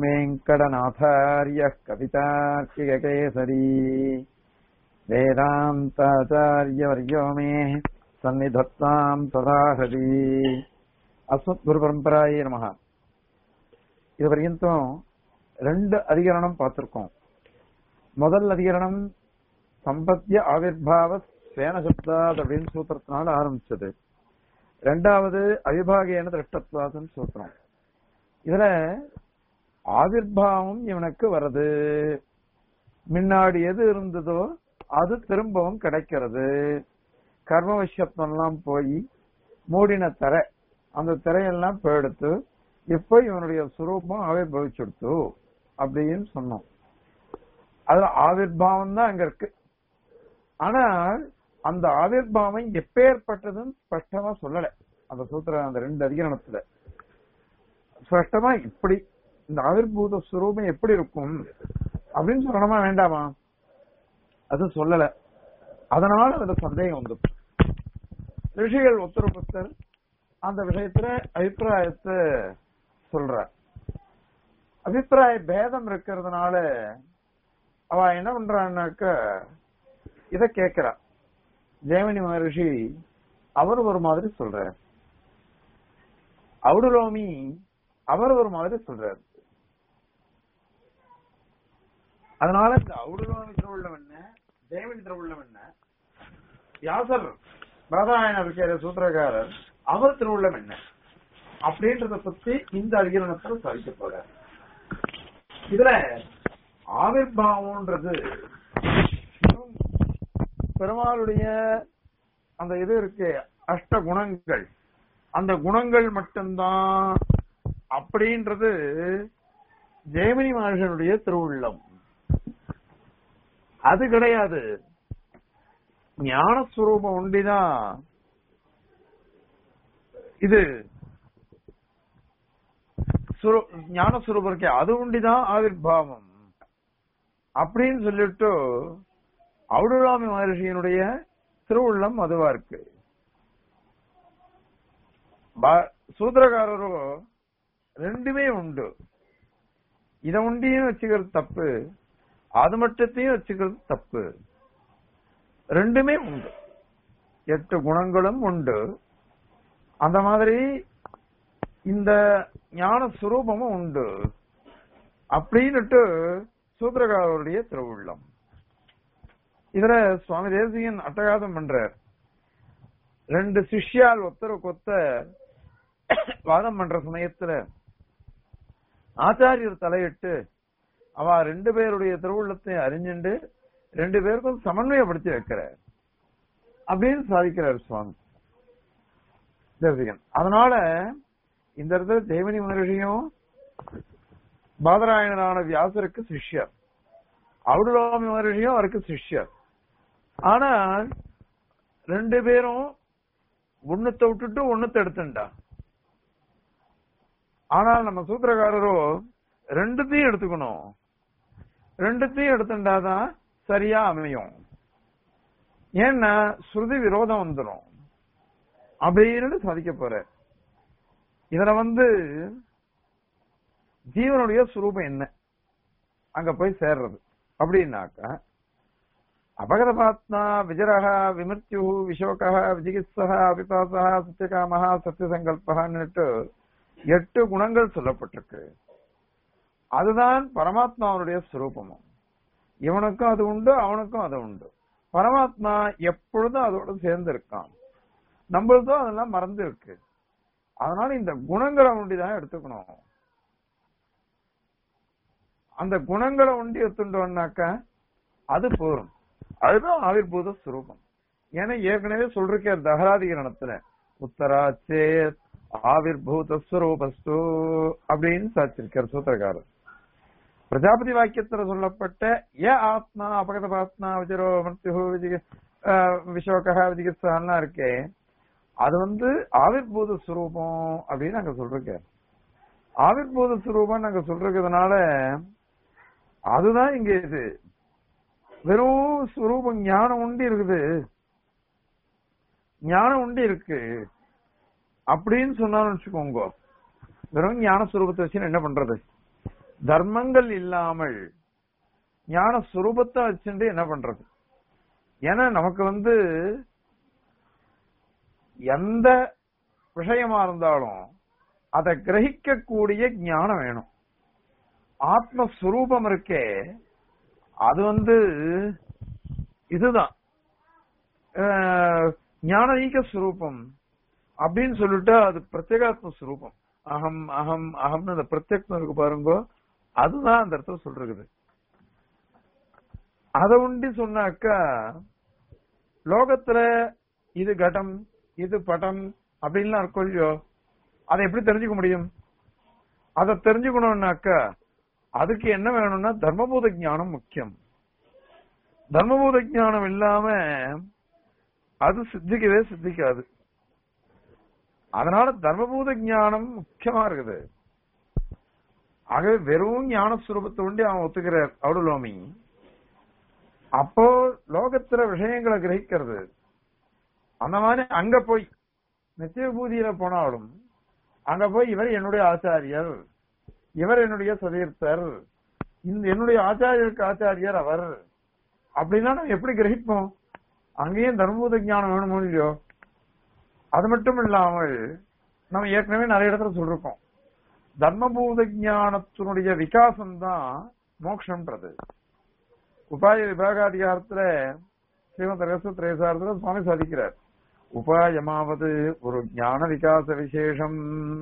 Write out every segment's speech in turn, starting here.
वेङ्कटनाथार्यः कवितार्किककेसरी वेदान्ताचार्यवर्यो मे सन्निधत्ताम् तथा हृदि அஸ்மத்குருபரம்பராயே நமக இது வரைக்கும் ரெண்டு அதிகரணம் பார்த்திருக்கோம் முதல் அதிகரணம் சம்பத்திய ஆவிர்பாவ சேன சப்தாத் அப்படின்னு சூத்திரத்தினால ஆரம்பிச்சது ரெண்டாவது அவிபாகேன திருஷ்டத்வாதன் சூத்திரம் இதுல ஆவிர்பாவம் இவனுக்கு வருது முன்னாடி எது இருந்ததோ அது திரும்பவும் கிடைக்கிறது கர்ம விஷயத்தெல்லாம் போய் மூடின திரை அந்த திரையெல்லாம் போயெடுத்து இப்ப இவனுடைய சுரூபம் ஆவிர்பவிச்சுடுத்து அப்படின்னு சொன்னோம் அதுல ஆவிர்பாவம் தான் அங்க இருக்கு ஆனால் அந்த ஆவிர்பாவம் எப்பேற்பட்டதுன்னு ஸ்பஷ்டமா சொல்லல அந்த சூத்திர அந்த ரெண்டு அதிகரணத்துல ஸ்பஷ்டமா இப்படி இந்த ஆவிர்பூத சுரூபம் எப்படி இருக்கும் அப்படின்னு சொல்லணுமா வேண்டாமா அது சொல்லல அதனால அதுல சந்தேகம் வந்து ரிஷிகள் உத்தரபுத்தர் அந்த விஷயத்துல அபிப்பிராயத்தை சொல்ற அபிப்பிராய பேதம் இருக்கிறதுனால அவ என்ன பண்றான்னாக்க இத கேக்குறா ஜெயமணி மகரிஷி அவர் ஒரு மாதிரி சொல்றார் அவுடுலோமி அவர் ஒரு மாதிரி சொல்றார் அதனால இந்த அவுடுலோமி திருவுள்ளம் என்ன ஜெயமணி திருவுள்ளம் என்ன வியாசர் பிரதாயன இருக்கிற சூத்திரக்காரர் அவர் திருவுள்ளம் என்ன அப்படின்றத பத்தி இந்த அதிகரணத்தில் சாதிக்க போற இதுல ஆவிர்பாவம்ன்றது பெருமாளுடைய அந்த இது இருக்கு அஷ்ட குணங்கள் அந்த குணங்கள் மட்டும்தான் அப்படின்றது ஜெயமணி மகர்ஷனுடைய திருவுள்ளம் அது கிடையாது ஞானஸ்வரூபம் ஒண்டிதான் இது ஞானஸ்வரூபம் இருக்கே அது உண்டிதான் ஆவிர்பாவம் அப்படின்னு சொல்லிட்டு அவுடுராமி மகர்ஷியினுடைய திருவுள்ளம் அதுவா இருக்கு சூத்திரக்காரரோ ரெண்டுமே உண்டு இத உண்டியும் வச்சுக்கிறது தப்பு அது மட்டுத்தையும் வச்சுக்கிறது தப்பு ரெண்டுமே உண்டு எட்டு குணங்களும் உண்டு அந்த மாதிரி இந்த ஞான சுரூபமும் உண்டு அப்படின்னுட்டு சூத்திரகாரருடைய திருவுள்ளம் இதுல சுவாமி தேசிகன் அட்டகாசம் பண்றார் ரெண்டு சிஷ்யால் ஒத்தருக்கு ஒத்த வாதம் பண்ற சமயத்துல ஆச்சாரியர் தலையிட்டு அவ ரெண்டு பேருடைய திருவுள்ளத்தை அறிஞ்சுண்டு ரெண்டு பேருக்கும் சமன்வயப்படுத்தி வைக்கிறார் அப்படின்னு சாதிக்கிறார் சுவாமி தேசிகன் அதனால இந்த இடத்துல தேவனி மகர்ஷியும் பாதராயணனான வியாசருக்கு சிஷ்யர் அவுடுலாமி மகர்ஷியும் அவருக்கு சிஷ்யர் ஆனால் ரெண்டு பேரும் ஒண்ணுத்த விட்டுட்டு ஒண்ணுத்த எடுத்துட்டா ஆனால் நம்ம சூத்திரக்காரரோ ரெண்டுத்தையும் எடுத்துக்கணும் ரெண்டுத்தையும் எடுத்துட்டாதான் சரியா அமையும் ஏன்னா ஸ்ருதி விரோதம் வந்துடும் அப்படின்னு சாதிக்க போற இதுல வந்து ஜீவனுடைய சுரூபம் என்ன அங்க போய் சேர்றது அப்படின்னாக்கா அபகதபாத்மா விஜரக விமிருத்யு விஷோக விஜிகித்சா அபிபாசா சத்தியகாமஹா சத்தியசங்கல்பகான்னுட்டு எட்டு குணங்கள் சொல்லப்பட்டிருக்கு அதுதான் பரமாத்மாவுடைய சுரூபமும் இவனுக்கும் அது உண்டு அவனுக்கும் அது உண்டு பரமாத்மா எப்பொழுதும் அதோட சேர்ந்து இருக்கான் நம்மளதும் அதெல்லாம் மறந்து இருக்கு அதனால இந்த குணங்களை ஒண்டிதான் எடுத்துக்கணும் அந்த குணங்களை ஒண்டி எடுத்துட்டோம்னாக்கா அது போரும் அதுதான் ஆவிர்பூத சுரூபம் ஏன்னா ஏற்கனவே சொல்றேன் தகராதிகரணத்துல உத்தராச்சேத் ஆவிர்பூத ஸ்வரூபஸ்து அப்படின்னு சாச்சிருக்கார் சூத்திரக்காரர் பிரஜாபதி வாக்கியத்துல சொல்லப்பட்ட ஏ ஆத்மா அபகத ஆத்மா விஜரோ மிருத்யு விஜய விஷோக விஜிகித்தான் இருக்கே அது வந்து ஆவிர்பூத சுரூபம் அப்படின்னு நாங்க சொல்றோம் ஆவிர்பூத சுரூபம் நாங்க சொல்றதுனால அதுதான் இங்க இது வெறும் சுரூபம் ஞானம் உண்டு இருக்குது ஞானம் உண்டு இருக்கு அப்படின்னு சொன்னாலும் வச்சுக்கோங்க வெறும் ஞான சுரூபத்தை வச்சு என்ன பண்றது தர்மங்கள் இல்லாமல் ஞான சுரூபத்தை வச்சுட்டு என்ன பண்றது ஏன்னா நமக்கு வந்து எந்த விஷயமா இருந்தாலும் அதை கிரகிக்கக்கூடிய ஞானம் வேணும் ஆத்மஸ்வரூபம் இருக்கே அது வந்து இதுதான் அஹ், ஞானஈக ஸ்வரூபம் அப்படின்னு சொல்லிட்டு அது பிரத்யேகாத்ம ஸ்வரூபம் அகம் அகம் அகம்னு அந்த பிரத்யேகம் இருக்கு பாருங்க அதுதான் அந்த இடத்துல சொல்றது அதை உண்டி சொன்னாக்கா லோகத்துல இது கடம் இது படம் அப்படின்லாம் இருக்கும் இல்லையோ அதை எப்படி தெரிஞ்சுக்க முடியும் அதை தெரிஞ்சுக்கணும்னாக்கா அதுக்கு என்ன வேணும்னா தர்மபூத ஞானம் முக்கியம் தர்மபூத ஞானம் இல்லாம அது சித்திக்கவே சித்திக்காது அதனால தர்மபூத ஞானம் முக்கியமா இருக்குது ஆகவே வெறும் ஞான சுரூபத்தை உண்டி அவன் ஒத்துக்கிறார் அவுடலோமி அப்போ லோகத்துல விஷயங்களை கிரகிக்கிறது அந்த மாதிரி அங்க போய் நித்திய பூதியில போனாலும் அங்க போய் இவர் என்னுடைய ஆச்சாரியர் இவர் என்னுடைய சதீர்த்தர் இந்த என்னுடைய ஆச்சாரியருக்கு ஆச்சாரியர் அவர் அப்படின்னா நம்ம எப்படி கிரகிப்போம் அங்கேயும் தர்மபூத ஞானம் வேணுமோ இல்லையோ அது மட்டும் இல்லாமல் நம்ம ஏற்கனவே நிறைய இடத்துல சொல்லிருக்கோம் தர்மபூத ஞானத்தினுடைய விகாசம் தான் மோட்சம்ன்றது உபாய விபாகாதிகாரத்துல ஸ்ரீமத் ரகச திரேசாரத்துல சுவாமி சாதிக்கிறார் உபாயமாவது ஒரு ஞான விகாச விசேஷம்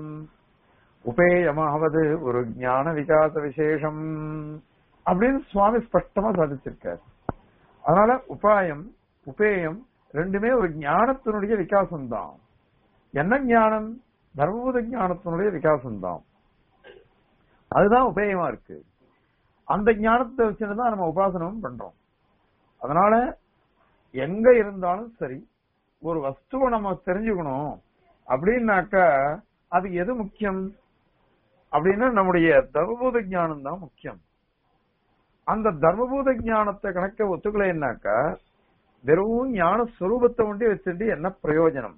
உபேயமாவது ஒரு ஞான விகாச விசேஷம் அப்படின்னு சுவாமி ஸ்பஷ்டமா சாதிச்சிருக்கார் அதனால உபாயம் உபேயம் ரெண்டுமே ஒரு ஞானத்தினுடைய விகாசம் தான் என்ன ஞானம் தர்மபூத ஞானத்தினுடைய விகாசம் தான் அதுதான் உபேயமா இருக்கு அந்த ஞானத்தை வச்சுட்டு தான் நம்ம உபாசனமும் பண்றோம் அதனால எங்க இருந்தாலும் சரி ஒரு வஸ்துவை நம்ம தெரிஞ்சுக்கணும் அப்படின்னாக்கா அது எது முக்கியம் அப்படின்னா நம்முடைய தர்மபூத ஞானம் தான் முக்கியம் அந்த தர்மபூத ஞானத்தை கணக்க ஒத்துக்கலைன்னாக்கா வெறும் ஞான ஸ்வரூபத்தை ஒண்டி வச்சுட்டு என்ன பிரயோஜனம்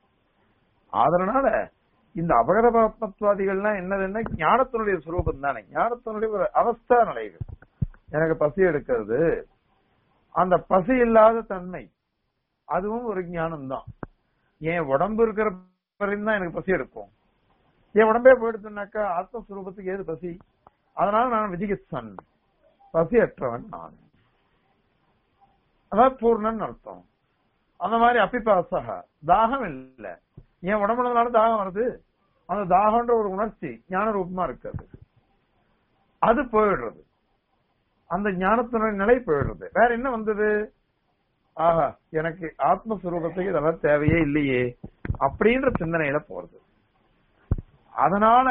அதனால இந்த அபகத பாத்மத்வாதிகள்லாம் என்னதுன்னா ஞானத்தினுடைய சுரூபம் தானே ஞானத்தினுடைய ஒரு அவஸ்தா நிலைகள் எனக்கு பசி எடுக்கிறது அந்த பசி இல்லாத தன்மை அதுவும் ஒரு ஞானம் தான் என் உடம்பு இருக்கிற வரையும் தான் எனக்கு பசி எடுக்கும் என் உடம்பே போயிடுச்சுனாக்கா ஆத்மஸ்வரூபத்துக்கு ஏது பசி அதனால நான் விஜிகித்சன் பசி அற்றவன் நான் அதாவது பூர்ணன் அர்த்தம் அந்த மாதிரி அப்பிபாசக தாகம் இல்ல என் உடம்புலனால தாகம் வருது அந்த தாகம்ன்ற ஒரு உணர்ச்சி ஞான ரூபமா இருக்கிறது அது போயிடுறது அந்த ஞானத்தினுடைய நிலை போயிடுறது வேற என்ன வந்தது ஆஹா எனக்கு ஆத்மஸ்வரூபத்துக்கு இதெல்லாம் தேவையே இல்லையே அப்படின்ற சிந்தனையில போறது அதனால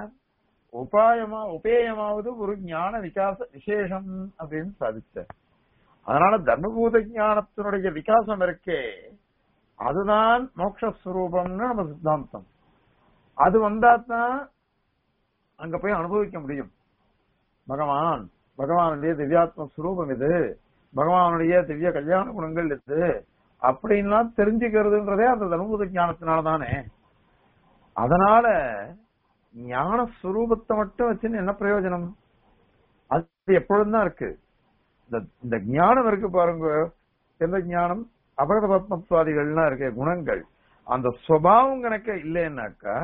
உபாயமா உபேயமாவது ஒரு ஞான விகாச விசேஷம் அப்படின்னு சாதிச்சார் அதனால தர்மபூத ஞானத்தினுடைய விகாசம் இருக்கே அதுதான் மோட்சஸ்வரூபம்னு நம்ம சித்தாந்தம் அது வந்தா தான் அங்க போய் அனுபவிக்க முடியும் பகவான் பகவானுடைய திவ்யாத்ம ஸ்வரூபம் இது பகவானுடைய திவ்ய கல்யாண குணங்கள் இது அப்படின்லாம் தெரிஞ்சுக்கிறதுன்றதே அந்த தர்மபூத ஞானத்தினால தானே அதனால ஞான ஸ்வரூபத்தை மட்டும் வச்சுன்னு என்ன பிரயோஜனம் அது எப்பொழுதும் தான் இருக்கு இந்த இந்த ஞானம் இருக்கு பாருங்க எந்த ஞானம் அபகத பத்மத்வாதிகள்லாம் இருக்க குணங்கள் அந்த சுவாவம் கணக்க இல்லைன்னாக்கா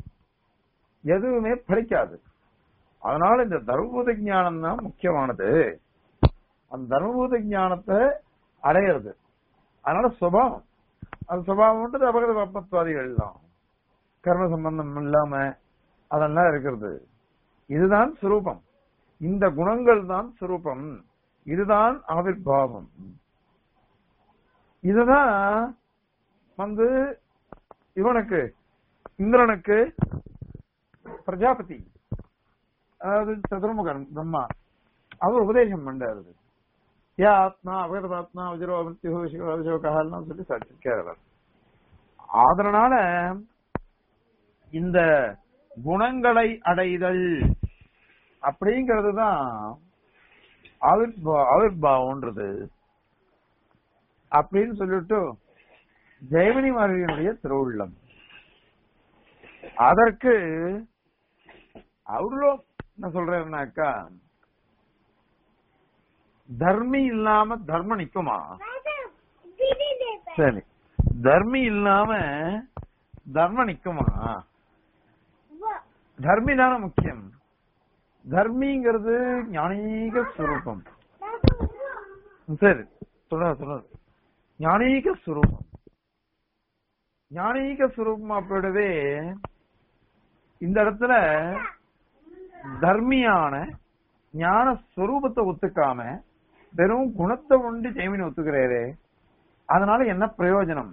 எதுவுமே பலிக்காது அதனால இந்த தர்மபூத ஞானம் தான் முக்கியமானது அந்த தர்மபூத ஞானத்தை அடையிறது அதனால சுபாவம் அந்த சுபாவம்ன்றது அபகத பத்மத்வாதிகள் தான் கர்ம சம்பந்தம் இல்லாம அதெல்லாம் இருக்கிறது இதுதான் சுரூபம் இந்த குணங்கள் தான் சுரூபம் இதுதான் ஆவிர்வாவம் இதுதான் வந்து இவனுக்கு இந்திரனுக்கு பிரஜாபதி அதாவது சதுர்முகன் பிரம்மா அவர் உபதேசம் பண்றாரு யா ஆத்மா அபகதாத்மா விஜரோ மிருத்யுஷோகெல்லாம் சொல்லி சாட்சிருக்கார் அதனால இந்த குணங்களை அடைதல் அப்படிங்கிறது தான் ஆவிர்பாவம்ன்றது அப்படின்னு சொல்லிட்டு ஜெயமணி மாணவியனுடைய திருவுள்ளம் அதற்கு அவ்வளோ என்ன சொல்றேன்னாக்கா தர்மி இல்லாம தர்மம் நிக்குமா சரி தர்மி இல்லாம தர்மம் நிக்குமா தர்மி தானே முக்கியம் தர்மிங்கிறது ஞானீக ஸ்வரூபம் சரி சொல்ற சொல்ற ஞானீக ஸ்வரூபம் ஞானீக ஸ்வரூபமா போயிடவே இந்த இடத்துல தர்மியான ஞான ஸ்வரூபத்தை ஒத்துக்காம வெறும் குணத்தை ஒண்டி ஜெயமினி ஒத்துக்கிறாரு அதனால என்ன பிரயோஜனம்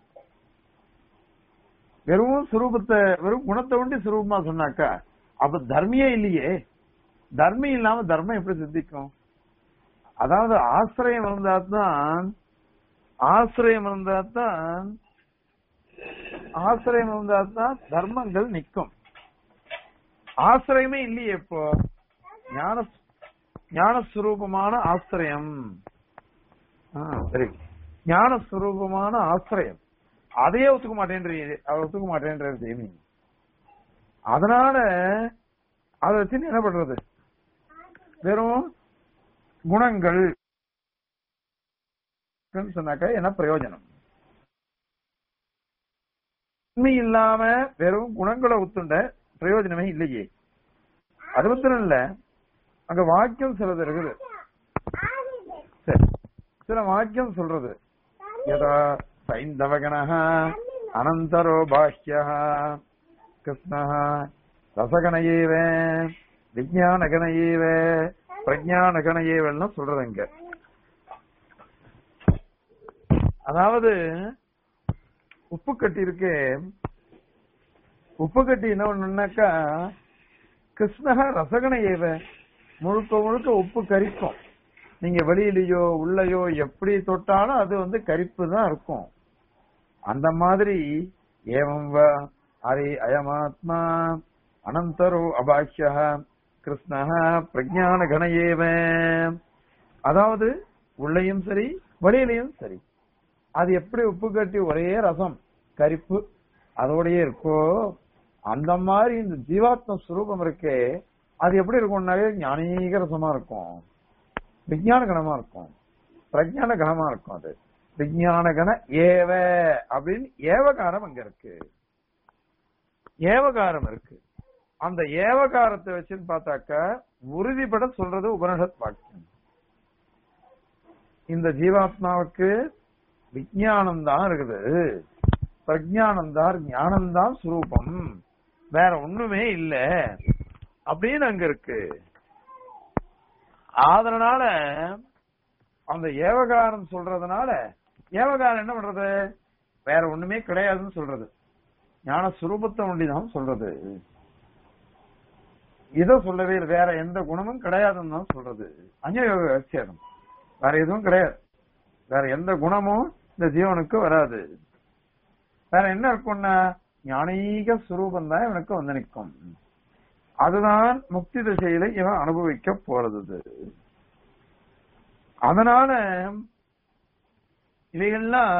வெறும் சுரூபத்தை வெறும் குணத்தை ஒண்டி சுரூபமா சொன்னாக்கா அப்ப தர்மியே இல்லையே தர்மி இல்லாம தர்மம் எப்படி சித்திக்கும் அதாவது ஆசிரியம் இருந்தாதான் ஆசிரியம் இருந்தாதான் ஆசிரியம் இருந்தாதான் தர்மங்கள் நிக்கும் ஆசிரியமே இல்லையே இப்போ ஞான ஞானஸ்வரூபமான ஆசிரியம் ஆ, சரி ஞானஸ்வரூபமான ஆசிரியம் அதையே ஒத்துக்க மாட்டேன்றீங்க அவர் ஒத்துக்க மாட்டேன்றாரு தேவி அதனால அதை வச்சு என்ன பண்றது வெறும் குணங்கள் சொன்னாக்க என்ன பிரயோஜனம் உண்மை இல்லாம வெறும் குணங்களை ஒத்துண்ட பிரயோஜனமே இல்லையே அது மாத்திரம் இல்ல அங்க வாக்கியம் சிலது இருக்குது சரி சில வாக்கியம் சொல்றது யதா சைந்தவகணः அனந்தரோ பாஹ்யः கிருஷ்ணः ரசகண ஏவ விஜயானகண ஏவ பிரஜானகண ஏவல்னு சொல்றது இங்க அதாவது உப்பு கட்டி இருக்கு உப்பு கட்டி என்ன பண்ணுனாக்கா கிருஷ்ணக ரசகண ஏவ முழுக்க முழுக்க உப்பு கரிக்கும் நீங்க வெளியிலயோ உள்ளயோ எப்படி தொட்டாலும் அது வந்து கரிப்பு தான் இருக்கும் அந்த மாதிரி ஏவம் வ ஹரி அயமாத்மா அனந்தரோ அபாஷ்ய கிருஷ்ண பிரஜான கண ஏவ அதாவது உள்ளயும் சரி வெளியிலையும் சரி அது எப்படி உப்பு கட்டி ஒரே ரசம் கரிப்பு அதோடயே இருக்கோ அந்த மாதிரி இந்த ஜீவாத்ம சுரூபம் இருக்கே அது எப்படி இருக்கும்னாவே ஞானீக ரசமா இருக்கும் விஞ்ஞான கணமா இருக்கும் பிரஜான கணமா இருக்கும் அது விஞ்ஞான கண ஏவ அப்படின்னு ஏவகாரம் அங்க இருக்கு ஏவகாரம் இருக்கு அந்த ஏவகாரத்தை வச்சுன்னு பார்த்தாக்க உறுதிப்பட சொல்றது உபனிஷத் வாக்கியம் இந்த ஜீவாத்மாவுக்கு விஞ்ஞானம் தான் இருக்குது பிரஜானம் தான் ஞானம் தான் சுரூபம் வேற ஒண்ணுமே இல்ல அப்படின்னு அங்க இருக்கு அதனால அந்த ஏவகாரம் சொல்றதுனால ஏவகாரம் என்ன பண்றது வேற ஒண்ணுமே கிடையாதுன்னு சொல்றது ஞான சுரூபத்தை ஒண்டிதான் சொல்றது இத சொல்லவே இல்லை வேற எந்த குணமும் கிடையாதுன்னு தான் சொல்றது அந்யோக விசேதம் வேற எதுவும் கிடையாது வேற எந்த குணமும் இந்த ஜீவனுக்கு வராது வேற என்ன இருக்கும்னா ஞானீக சுரூபம் தான் இவனுக்கு வந்து நிற்கும் அதுதான் முக்தி திசையில இவன் அனுபவிக்க போறது இது. அதனால இவைகள்லாம்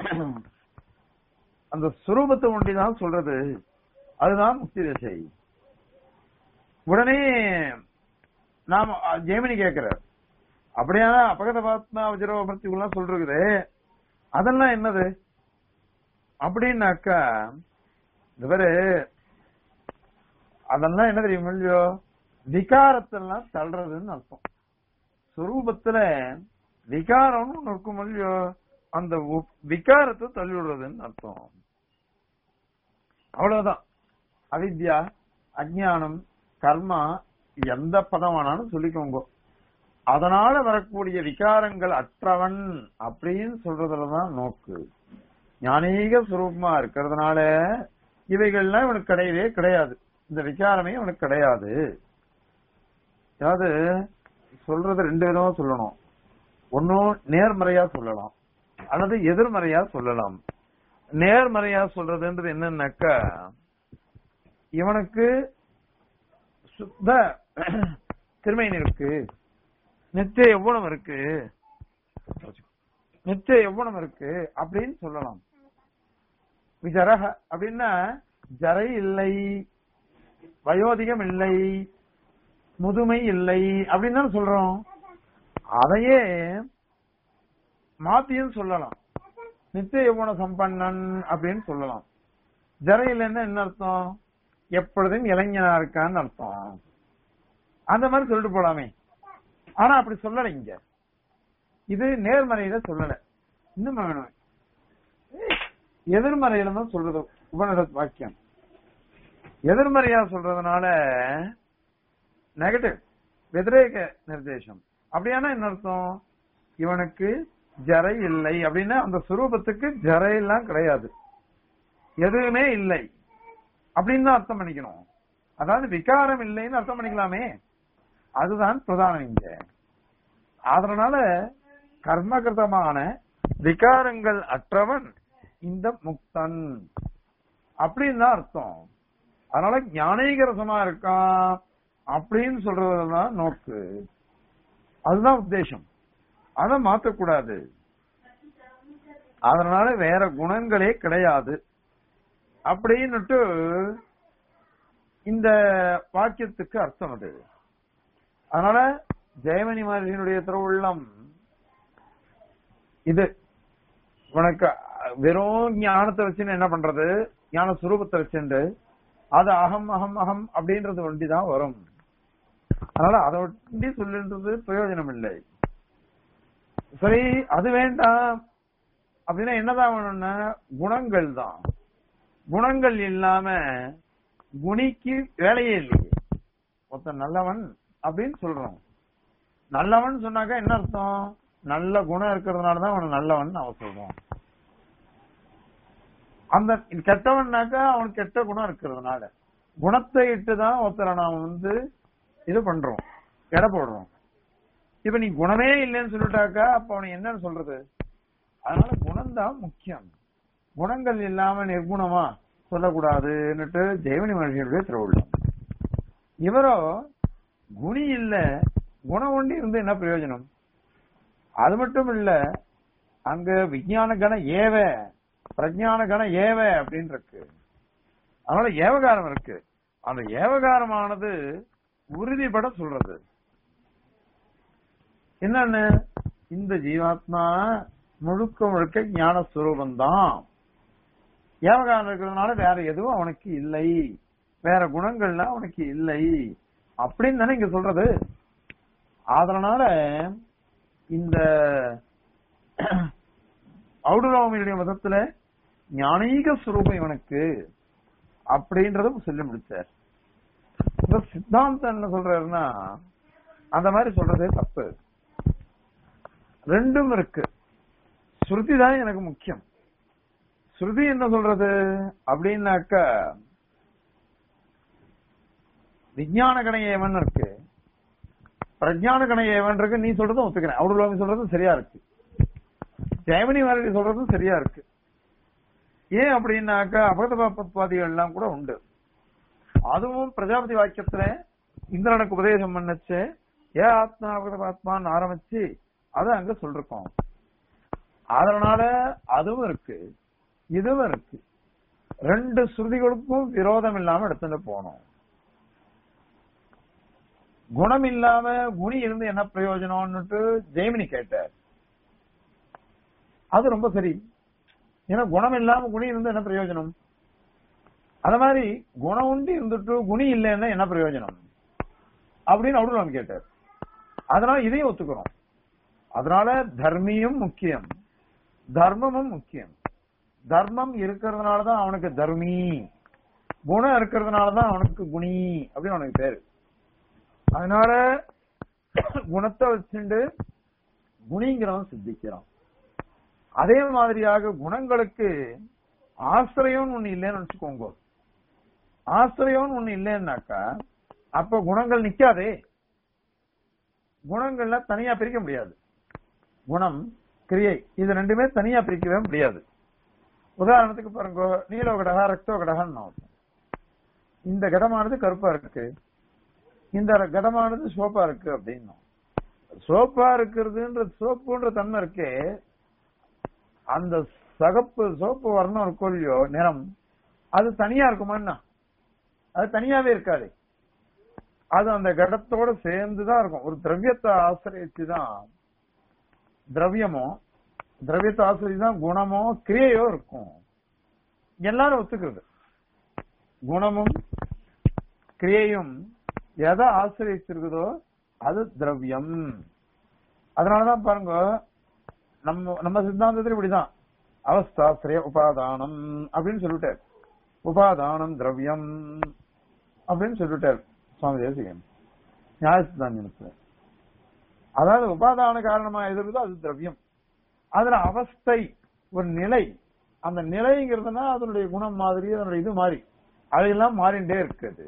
அந்த சுரூபத்தை ஒண்டிதான் சொல்றது அதுதான் முக்தி திசை உடனே நாம ஜெயமினி கேக்குறார் அப்படியான அபகத பாத்மா வஜ்ரோபர்த்திகள்லாம் சொல்றது அதெல்லாம் என்னது அப்படின்னாக்கா இவரு அதெல்லாம் என்ன தெரியும் இல்லையோ விகாரத்தெல்லாம் தள்ளுறதுன்னு அர்த்தம் சுரூபத்துல விகாரம்னு ஒண்ணு இருக்கும் இல்லையோ அந்த உப்- விகாரத்தை தள்ளி விடுறதுன்னு அர்த்தம் அவ்வளவுதான் அவித்யா அஜ்ஞானம் கர்மா எந்த பதம் வேணாலும் சொல்லிக்கோங்க அதனால வரக்கூடிய விகாரங்கள் அற்றவன் அப்படின்னு சொல்றதுலதான் நோக்கு ஞானீக சுரூபமா இருக்கிறதுனால இவைகள்லாம் இவனுக்கு கிடையவே கிடையாது இந்த விகாரமே இவனுக்கு கிடையாது அதாவது சொல்றது ரெண்டு விதமா சொல்லணும் ஒன்னும் நேர்மறையா சொல்லலாம் அல்லது எதிர்மறையா சொல்லலாம் நேர்மறையா சொல்றதுன்றது என்னன்னாக்கா இவனுக்கு சுத்த திருமையின் இருக்கு நித்திய எவ்வளவு இருக்கு நித்திய எவ்வளவு இருக்கு அப்படின்னு சொல்லலாம் விஜரக அப்படின்னா ஜரை இல்லை வயோதிகம் இல்லை முதுமை இல்லை அப்படின்னு தானே சொல்றோம் அதையே மாத்தியும் சொல்லலாம் நித்திய யௌவன சம்பன்னன் அப்படின்னு சொல்லலாம் ஜரையில் என்ன என்ன அர்த்தம் எப்பொழுதும் இளைஞனா இருக்கான்னு அர்த்தம் அந்த மாதிரி சொல்லிட்டு போலாமே ஆனா அப்படி சொல்லல இங்க இது நேர்மறையில சொல்லல இன்னும் வேணும் எதிர்மறையில தான் சொல்றது உபனிட வாக்கியம் எதிர்மறையா சொல்றதுனால நெகட்டிவ் வெதிரேக நிர்தேசம் அப்படியானா என்ன அர்த்தம் இவனுக்கு ஜரை இல்லை அப்படின்னா அந்த சுரூபத்துக்கு ஜரை எல்லாம் கிடையாது எதுவுமே இல்லை அப்படின்னு தான் அர்த்தம் பண்ணிக்கணும் அதாவது விகாரம் இல்லைன்னு அர்த்தம் பண்ணிக்கலாமே அதுதான் பிரதானம் இங்க அதனால கர்மகிருதமான விகாரங்கள் அற்றவன் இந்த முக்தன் அப்படின்னு தான் அர்த்தம் அதனால ஞானீகரசமா இருக்கான் அப்படின்னு சொல்றதுதான் நோக்கு அதுதான் உத்தேசம் அதை மாத்தக்கூடாது அதனால வேற குணங்களே கிடையாது அப்படின்னுட்டு இந்த வாக்கியத்துக்கு அர்த்தம் அது அதனால ஜெயமணி மகர்ஷியினுடைய திருவுள்ளம் இது உனக்கு வெறும் ஞானத்தை வச்சுன்னு என்ன பண்றது ஞான சுரூபத்தை வச்சுண்டு அது அகம் அகம் அகம் அப்படின்றது ஒண்டிதான் வரும் அதனால அதை ஒண்டி சொல்லுன்றது பிரயோஜனம் இல்லை சரி அது வேண்டாம் அப்படின்னா என்னதான் வேணும்னா குணங்கள் தான் குணங்கள் இல்லாம குணிக்கு வேலையே இல்லையே ஒருத்தன் நல்லவன் அப்படின்னு சொல்றோம் நல்லவன் சொன்னாக்கா என்ன அர்த்தம் நல்ல குணம் இருக்கிறதுனாலதான் அவன் நல்லவன் அவன் சொல்றோம் அந்த கெட்டவன்னாக்கா அவனுக்கு கெட்ட குணம் இருக்கிறதுனால குணத்தை இட்டுதான் ஒருத்தரை நாம் வந்து இது பண்றோம் எடை போடுறோம் இப்ப நீ குணமே இல்லைன்னு சொல்லிட்டாக்கா அப்ப அவனுக்கு என்னன்னு சொல்றது அதனால குணம் தான் முக்கியம் குணங்கள் இல்லாம நிர்குணமா சொல்லக்கூடாதுன்னுட்டு ஜெயமணி மகர்ஷியுடைய திருவுள்ளம் இவரோ குணி இல்ல குணம் ஒண்டி இருந்து என்ன பிரயோஜனம் அது மட்டும் இல்ல அங்க விஞ்ஞான கணம் ஏவ பிரஜான கணம் ஏவ அப்படின்னு இருக்கு அதனால ஏவகாரம் இருக்கு அந்த ஏவகாரமானது உறுதிப்பட சொல்றது என்னன்னு இந்த ஜீவாத்மா முழுக்க முழுக்க ஞான சுரூபம் தான் ஏவகாரம் இருக்கிறதுனால வேற எதுவும் அவனுக்கு இல்லை வேற குணங்கள்லாம் அவனுக்கு இல்லை அப்படின்னு தானே இங்க சொல்றது அதனால இந்த ஔடுராமியுடைய மதத்துல ஞானீக சுரூபம் இவனுக்கு அப்படின்றத சொல்லி முடிச்சார் இந்த சித்தாந்தம் என்ன சொல்றாருன்னா அந்த மாதிரி சொல்றதே தப்பு ரெண்டும் இருக்கு ஸ்ருதி தான் எனக்கு முக்கியம் ஸ்ருதி என்ன சொல்றது அப்படின்னாக்க விஞ்ஞான கணையவன் இருக்கு பிரஜான கணையவன் இருக்கு நீ சொல்றதும் ஒத்துக்கிறேன் அவுடுலாமி சொல்றதும் சரியா இருக்கு ஜெயமணி வாரதி சொல்றதும் சரியா இருக்கு ஏன் அப்படின்னாக்கா அபகதபாதிகள் எல்லாம் கூட உண்டு அதுவும் பிரஜாபதி வாக்கியத்துல இந்திரனுக்கு உபதேசம் பண்ணச்சு ஏ ஆத்மா அபகதபாத்மான்னு ஆரம்பிச்சு அதை அங்க சொல்லிருக்கோம் அதனால அதுவும் இருக்கு இதுவும் இருக்கு ரெண்டு ஸ்ருதிகளுக்கும் விரோதம் இல்லாம எடுத்துட்டு போனோம் குணம் இல்லாம குணி இருந்து என்ன பிரயோஜனம்னுட்டு ஜெய்மினி கேட்டார் அது ரொம்ப சரி ஏன்னா குணம் இல்லாம குணி இருந்து என்ன பிரயோஜனம் அத மாதிரி குணம் உண்டு இருந்துட்டு குணி இல்லைன்னா என்ன பிரயோஜனம் அப்படின்னு அவரு நம்ம கேட்டார் அதனால இதையும் ஒத்துக்கிறோம் அதனால தர்மியும் முக்கியம் தர்மமும் முக்கியம் தர்மம் இருக்கிறதுனாலதான் அவனுக்கு தர்மி குணம் இருக்கிறதுனாலதான் அவனுக்கு குணி அப்படின்னு அவனுக்கு பேரு அதனால குணத்தை வச்சுண்டு குணிங்கிறவன் சித்திக்கிறான் அதே மாதிரியாக குணங்களுக்கு ஆசிரியம் ஒண்ணு இல்லைன்னு வச்சுக்கோங்க ஆசிரியம் ஒண்ணு இல்லைன்னாக்கா அப்ப குணங்கள் நிக்காதே குணங்கள்ல தனியா பிரிக்க முடியாது குணம் கிரியை இது ரெண்டுமே தனியா பிரிக்கவே முடியாது உதாரணத்துக்கு பாருங்க நீலோ கடகா ரக்தோ கடகான்னு இந்த கடமானது கருப்பா இருக்கு இந்த கடமானது சோப்பா இருக்கு அப்படின்னா சோப்பா இருக்கிறதுன்ற சோப்புன்ற தன்மை இருக்கே அந்த சகப்பு சோப்பு வர்ணம் இருக்கும் இல்லையோ நிறம் அது தனியா இருக்குமா அது தனியாவே இருக்காது அது அந்த கடத்தோட சேர்ந்துதான் இருக்கும் ஒரு திரவியத்தை ஆசிரியச்சு தான் திரவியமோ திரவியத்தை ஆசிரியச்சு தான் குணமோ கிரியையோ இருக்கும் எல்லாரும் ஒத்துக்கிறது குணமும் கிரியையும் எதை ஆசிரியச்சிருக்குதோ அது திரவியம் அதனாலதான் பாருங்க நம்ம நம்ம சித்தாந்தத்துல இப்படிதான் அவஸ்தாசிரிய உபாதானம் அப்படின்னு சொல்லிட்டார் உபாதானம் திரவியம் அப்படின்னு சொல்லிட்டார் சுவாமி தேசிகன் நியாய சித்தாந்தத்துல அதாவது உபாதான காரணமா எது இருக்குதோ அது திரவியம் அதுல அவஸ்தை ஒரு நிலை அந்த நிலைங்கிறதுனா அதனுடைய குணம் மாதிரி அதனுடைய இது மாதிரி அதையெல்லாம் மாறிண்டே இருக்குது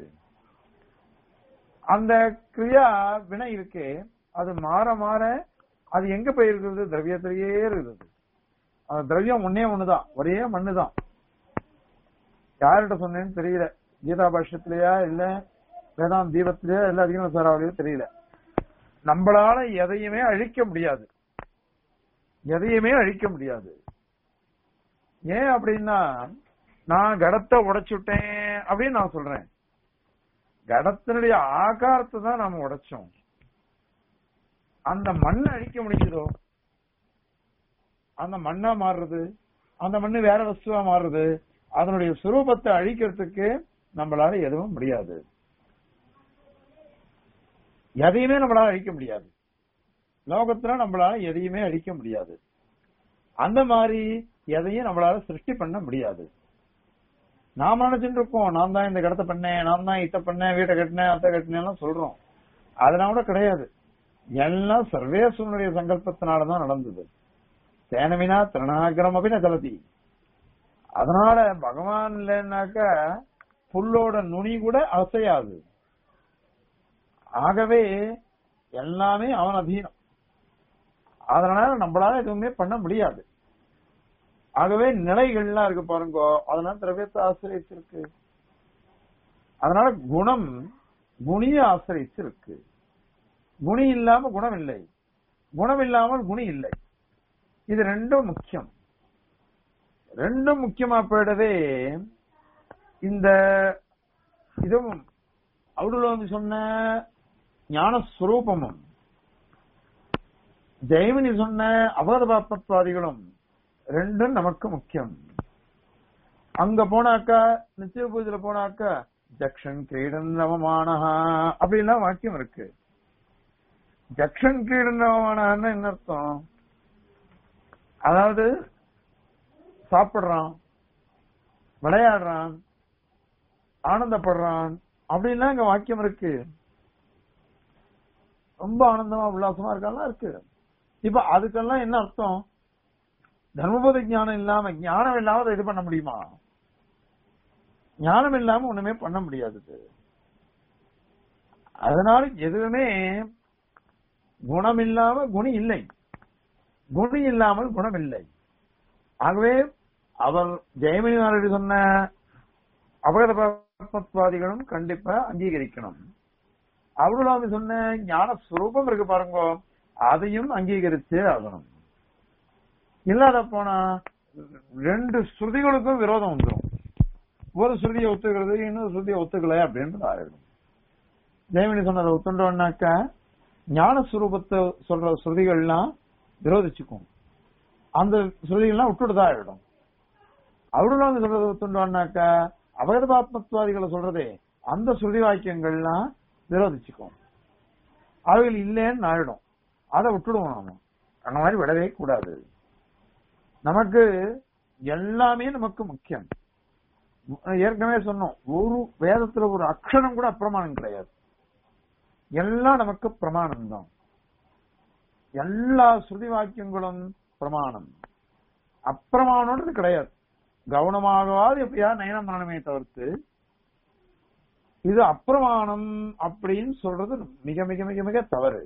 அந்த கிரியா வினை இருக்கே அது மாற மாற அது எங்க போய் இருக்குது திரவியத்திலேயே இருக்குது அந்த திரவியம் ஒன்னே ஒண்ணுதான் ஒரே மண்ணுதான் யார்கிட்ட சொன்னேன்னு தெரியல கீதா பாஷ்யத்திலேயா இல்ல வேதாந்த தீபத்திலேயா இல்ல அதிகம் சாராவிலையோ தெரியல நம்மளால எதையுமே அழிக்க முடியாது எதையுமே அழிக்க முடியாது ஏன் அப்படின்னா நான் கடத்தை உடைச்சுட்டேன் அப்படின்னு நான் சொல்றேன் கடத்தினுடைய ஆகாரத்தை தான் நாம உடைச்சோம் அந்த மண்ணை அழிக்க முடியுதோ அந்த மண்ணா மாறுறது அந்த மண்ணு வேற வஸ்துவா மாறுறது அதனுடைய சுரூபத்தை அழிக்கிறதுக்கு நம்மளால எதுவும் முடியாது எதையுமே நம்மளால அழிக்க முடியாது லோகத்துல நம்மளால எதையுமே அழிக்க முடியாது அந்த மாதிரி எதையும் நம்மளால சிருஷ்டி பண்ண முடியாது நாம நினைச்சுட்டு இருக்கோம் நான் தான் இந்த கடத்தை பண்ணேன் நான் தான் இத்த பண்ணேன் வீட்டை கட்டினேன் அத்தை கட்டினேன் சொல்றோம் அதெல்லாம் கூட கிடையாது எல்லாம் சர்வேஸ்வரனுடைய சங்கல்பத்தினாலதான் நடந்தது சேனமினா திருநாகரம் அப்படின்னா கலதி அதனால பகவான் இல்லைன்னாக்க புல்லோட நுனி கூட அசையாது ஆகவே எல்லாமே அவன் அதீனம் அதனால நம்மளால எதுவுமே பண்ண முடியாது ஆகவே நிலைகள்லாம் இருக்கு பாருங்க அதனால திரவியத்தை ஆசிரியச்சிருக்கு அதனால குணம் குணிய ஆசிரியச்சிருக்கு குணி இல்லாம குணம் இல்லை குணம் இல்லாமல் குணி இல்லை இது ரெண்டும் முக்கியம் ரெண்டும் முக்கியமா போயிடவே இந்த இதுவும் அவுடுல வந்து சொன்ன ஞானஸ்வரூபமும் ஜெயமினி சொன்ன அபகத பாப்பத்வாதிகளும் ரெண்டும் நமக்கு முக்கியம் அங்க போனாக்கா நிச்சய பூஜையில போனாக்கா ஜக்ஷன் கிரீடன் நவமானஹா அப்படின்லாம் வாக்கியம் இருக்கு ஜக்ஷன் கிரீடன் நவமானஹான்னு என்ன அர்த்தம் அதாவது சாப்பிடுறான் விளையாடுறான் ஆனந்தப்படுறான் அப்படின்லாம் இங்க வாக்கியம் இருக்கு ரொம்ப ஆனந்தமா உல்லாசமா இருக்கலாம் இருக்கு இப்ப அதுக்கெல்லாம் என்ன அர்த்தம் தர்மபோத ஞானம் இல்லாம ஞானம் இல்லாம அதை இது பண்ண முடியுமா ஞானம் இல்லாம ஒண்ணுமே பண்ண முடியாது அதனால எதுவுமே குணம் இல்லாம குணி இல்லை குணி இல்லாமல் குணம் இல்லை ஆகவே அவர் ஜெயமணி நாளடி சொன்ன அபகதபாதிகளும் கண்டிப்பா அங்கீகரிக்கணும் அருளாமி சொன்ன ஞான சுரூபம் இருக்கு பாருங்க அதையும் அங்கீகரிச்சே ஆகணும் இல்லாத போனா ரெண்டு ஸ்ருதிகளுக்கும் விரோதம் வந்துடும் ஒரு ஸ்ருதியை ஒத்துக்கிறது இன்னொரு ஸ்ருதியை ஒத்துக்கல அப்படின்றது ஆயிடும் ஜெயமணி சொன்னதை ஒத்துண்டோம்னாக்க ஞான சுரூபத்தை சொல்ற ஸ்ருதிகள்லாம் விரோதிச்சுக்கும் அந்த ஸ்ருதிகள்லாம் விட்டுட்டுதான் ஆயிடும் அவருளாங்க சொல்றதை ஒத்துண்டோம்னாக்க அபகதபாத்மத்வாதிகளை சொல்றதே அந்த ஸ்ருதி வாக்கியங்கள்லாம் விரோதிச்சுக்கும் அவைகள் இல்லைன்னு ஆயிடும் அதை விட்டுடுவோம் நாம அந்த மாதிரி விடவே கூடாது நமக்கு எல்லாமே நமக்கு முக்கியம் ஏற்கனவே சொன்னோம் ஒரு வேதத்துல ஒரு அக்ஷரம் கூட அப்பிரமாணம் கிடையாது எல்லாம் நமக்கு பிரமாணம் தான் எல்லா ஸ்ருதி வாக்கியங்களும் பிரமாணம் அப்பிரமாணம்ன்றது கிடையாது கவனமாகவாது எப்படியா நயனம் பண்ணணுமே தவிர்த்து இது அப்பிரமாணம் அப்படின்னு சொல்றது மிக மிக மிக மிக தவறு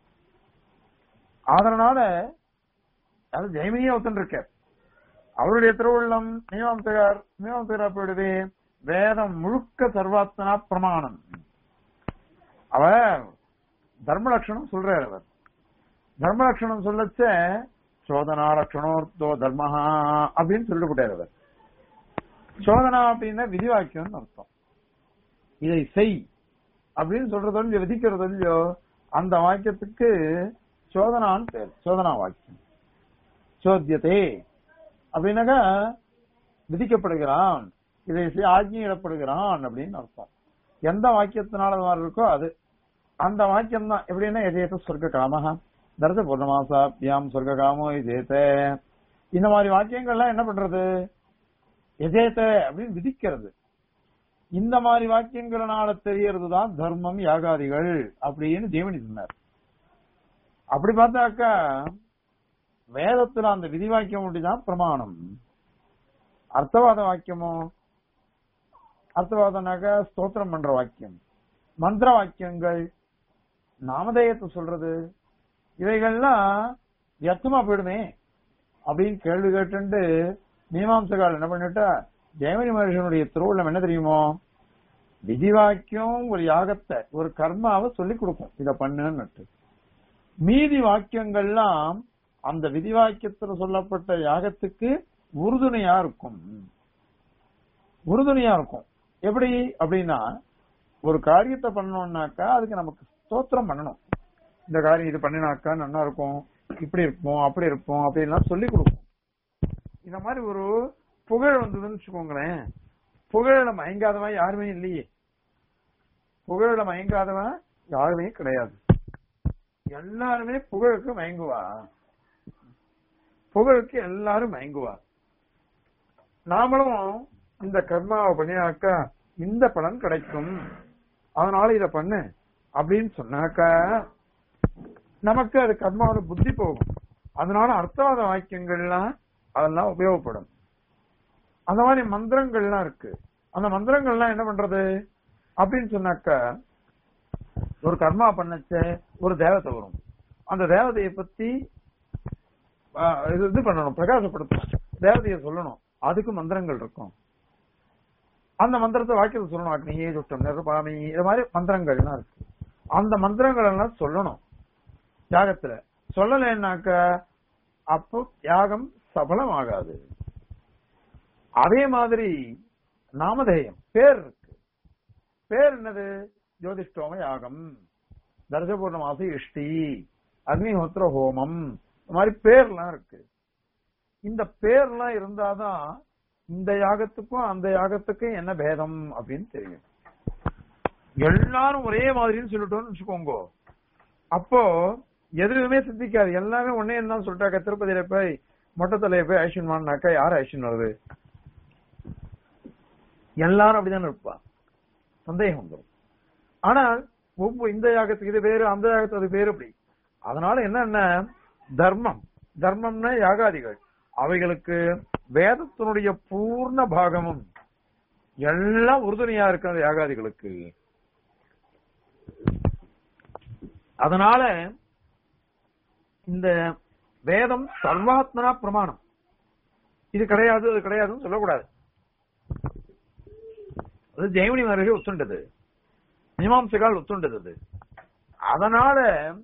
அதனால அது ஜெயமினியா ஒத்துன்னு இருக்க அவருடைய திருவுள்ளம் மீமாம்சகார் மீமாம்சகரா போயிடுது வேதம் முழுக்க சர்வாத்மனா பிரமாணம் அவர் தர்மலட்சணம் சொல்றாரு அவர் தர்மலட்சணம் சொல்லச்ச சோதனா லட்சணோர்த்தோ தர்மஹா அப்படின்னு சொல்லிட்டு போட்டார் அவர் சோதனா அப்படின்னா விதிவாக்கியம்னு அர்த்தம் இதை செய் அப்படின்னு சொல்றது இல்லையோ விதிக்கிறது இல்லையோ அந்த வாக்கியத்துக்கு சோதனான்னு பேர் சோதனா வாக்கியம் சோத்தியதே அப்படின்னாக்கா விதிக்கப்படுகிறான் இதை செய்ய ஆஜ்ஞையிடப்படுகிறான் அப்படின்னு அர்த்தம் எந்த வாக்கியத்தினால அது மாதிரி இருக்கோ அது அந்த வாக்கியம் தான் எப்படின்னா எதேத்த சொர்க்க காமஹ தரச பூர்ணமாசாபியாம் சொர்க்க காமோ எதேத்த இந்த மாதிரி வாக்கியங்கள்லாம் என்ன பண்றது எதேத்த அப்படின்னு விதிக்கிறது இந்த மாதிரி வாக்கியங்களால தெரியறதுதான் தர்மம் யாகாதிகள் அப்படின்னு தேவனி சொன்னார் அப்படி பார்த்தாக்கா வேதத்துல அந்த விதி வாக்கியம் ஒன்றிதான் பிரமாணம் அர்த்தவாத வாக்கியமோ அர்த்தவாதனாக ஸ்தோத்திரம் பண்ற வாக்கியம் மந்திர வாக்கியங்கள் நாமதேயத்தை சொல்றது இவைகள்லாம் வியர்த்தமா போயிடுமே அப்படின்னு கேள்வி கேட்டு மீமாம்சகால் என்ன பண்ணிட்டா ஜெயமணி மகர்ஷனுடைய திருவுள்ளம் என்ன தெரியுமோ விதி வாக்கியம் ஒரு யாகத்தை ஒரு கர்மாவை சொல்லி கொடுக்கும் இத பண்ணுன்னு மீதி வாக்கியங்கள்லாம் அந்த விதி வாக்கியத்துல சொல்லப்பட்ட யாகத்துக்கு உறுதுணையா இருக்கும் உறுதுணையா இருக்கும் எப்படி அப்படின்னா ஒரு காரியத்தை பண்ணணும்னாக்கா அதுக்கு நமக்கு ஸ்தோத்திரம் பண்ணணும் இந்த காரியம் இது பண்ணினாக்கா நல்லா இருக்கும் இப்படி இருப்போம் அப்படி இருப்போம் அப்படின்லாம் சொல்லி கொடுக்கும் இந்த மாதிரி ஒரு புகழ் வந்ததுன்னு வச்சுக்கோங்களேன் புகழ மயங்காதவன் யாருமே இல்லையே புகழ மயங்காதவன் யாருமே கிடையாது எல்லாருமே புகழுக்கு மயங்குவா புகழுக்கு எல்லாரும் மயங்குவா நாமளும் இந்த கர்மாவை பண்ணினாக்கா இந்த பலன் கிடைக்கும் அதனால இத பண்ணு அப்படின்னு சொன்னாக்கா நமக்கு அது கர்மாவோட புத்தி போகும் அதனால அர்த்தவாத வாக்கியங்கள்லாம் அதெல்லாம் உபயோகப்படும் அந்த மாதிரி மந்திரங்கள்லாம் இருக்கு அந்த மந்திரங்கள்லாம் என்ன பண்றது அப்படின்னு சொன்னாக்கா ஒரு கர்மா பண்ணச்ச ஒரு தேவதை வரும் அந்த தேவதையை பத்தி ஆஹ், இது இது பண்ணணும் பிரகாசப்படுத்தணும் தேவதையை சொல்லணும் அதுக்கு மந்திரங்கள் இருக்கும் அந்த மந்திரத்தை வாக்கியத்தை சொல்லணும் அக்னியே சுட்டம் நிருபாமி இது மாதிரி மந்திரங்கள்லாம் இருக்கு அந்த மந்திரங்கள் எல்லாம் சொல்லணும் யாகத்துல சொல்லலைன்னாக்க அப்போ யாகம் சபலம் ஆகாது அதே மாதிரி நாமதேயம் பேர் இருக்கு பேர் என்னது ஜோதிஷ்டோம யாகம் தர்சபூர்ணமாச இஷ்டி அக்னிஹோத்திர ஹோமம் இந்த மாதிரி பேர்லாம் இருக்கு இந்த பேர்லாம் இருந்தாதான் இந்த யாகத்துக்கும் அந்த யாகத்துக்கும் என்ன பேதம் அப்படின்னு தெரியும் எல்லாரும் ஒரே மாதிரின்னு சொல்லிட்டோம்னு வச்சுக்கோங்க அப்போ எதுவுமே சித்திக்காது எல்லாமே ஒன்னே என்ன சொல்லிட்டாக்க திருப்பதியில போய் மொட்டை தலையை போய் ஆக்ஷன் வாங்கினாக்கா யார் ஆக்ஷன் வருது எல்லாரும் அப்படிதானே இருப்பா சந்தேகம் வந்துடும் ஆனால் ஒவ்வொரு இந்த யாகத்துக்கு இது வேறு அந்த யாகத்துக்கு அது வேறு அப்படி அதனால என்னென்ன தர்மம் தர்மம்னா யாகாதிகள் அவைகளுக்கு வேதத்தினுடைய பூர்ண பாகமும் எல்லாம் உறுதுணையா இருக்கு அந்த யாகாதிகளுக்கு அதனால இந்த வேதம் சர்வாத்மனா பிரமாணம் இது கிடையாது அது கிடையாதுன்னு சொல்லக்கூடாது அது ஜெயமணி மகர்ஷி ஒத்துண்டது மீமாம்சகால் ஒத்துண்டது அது அதனால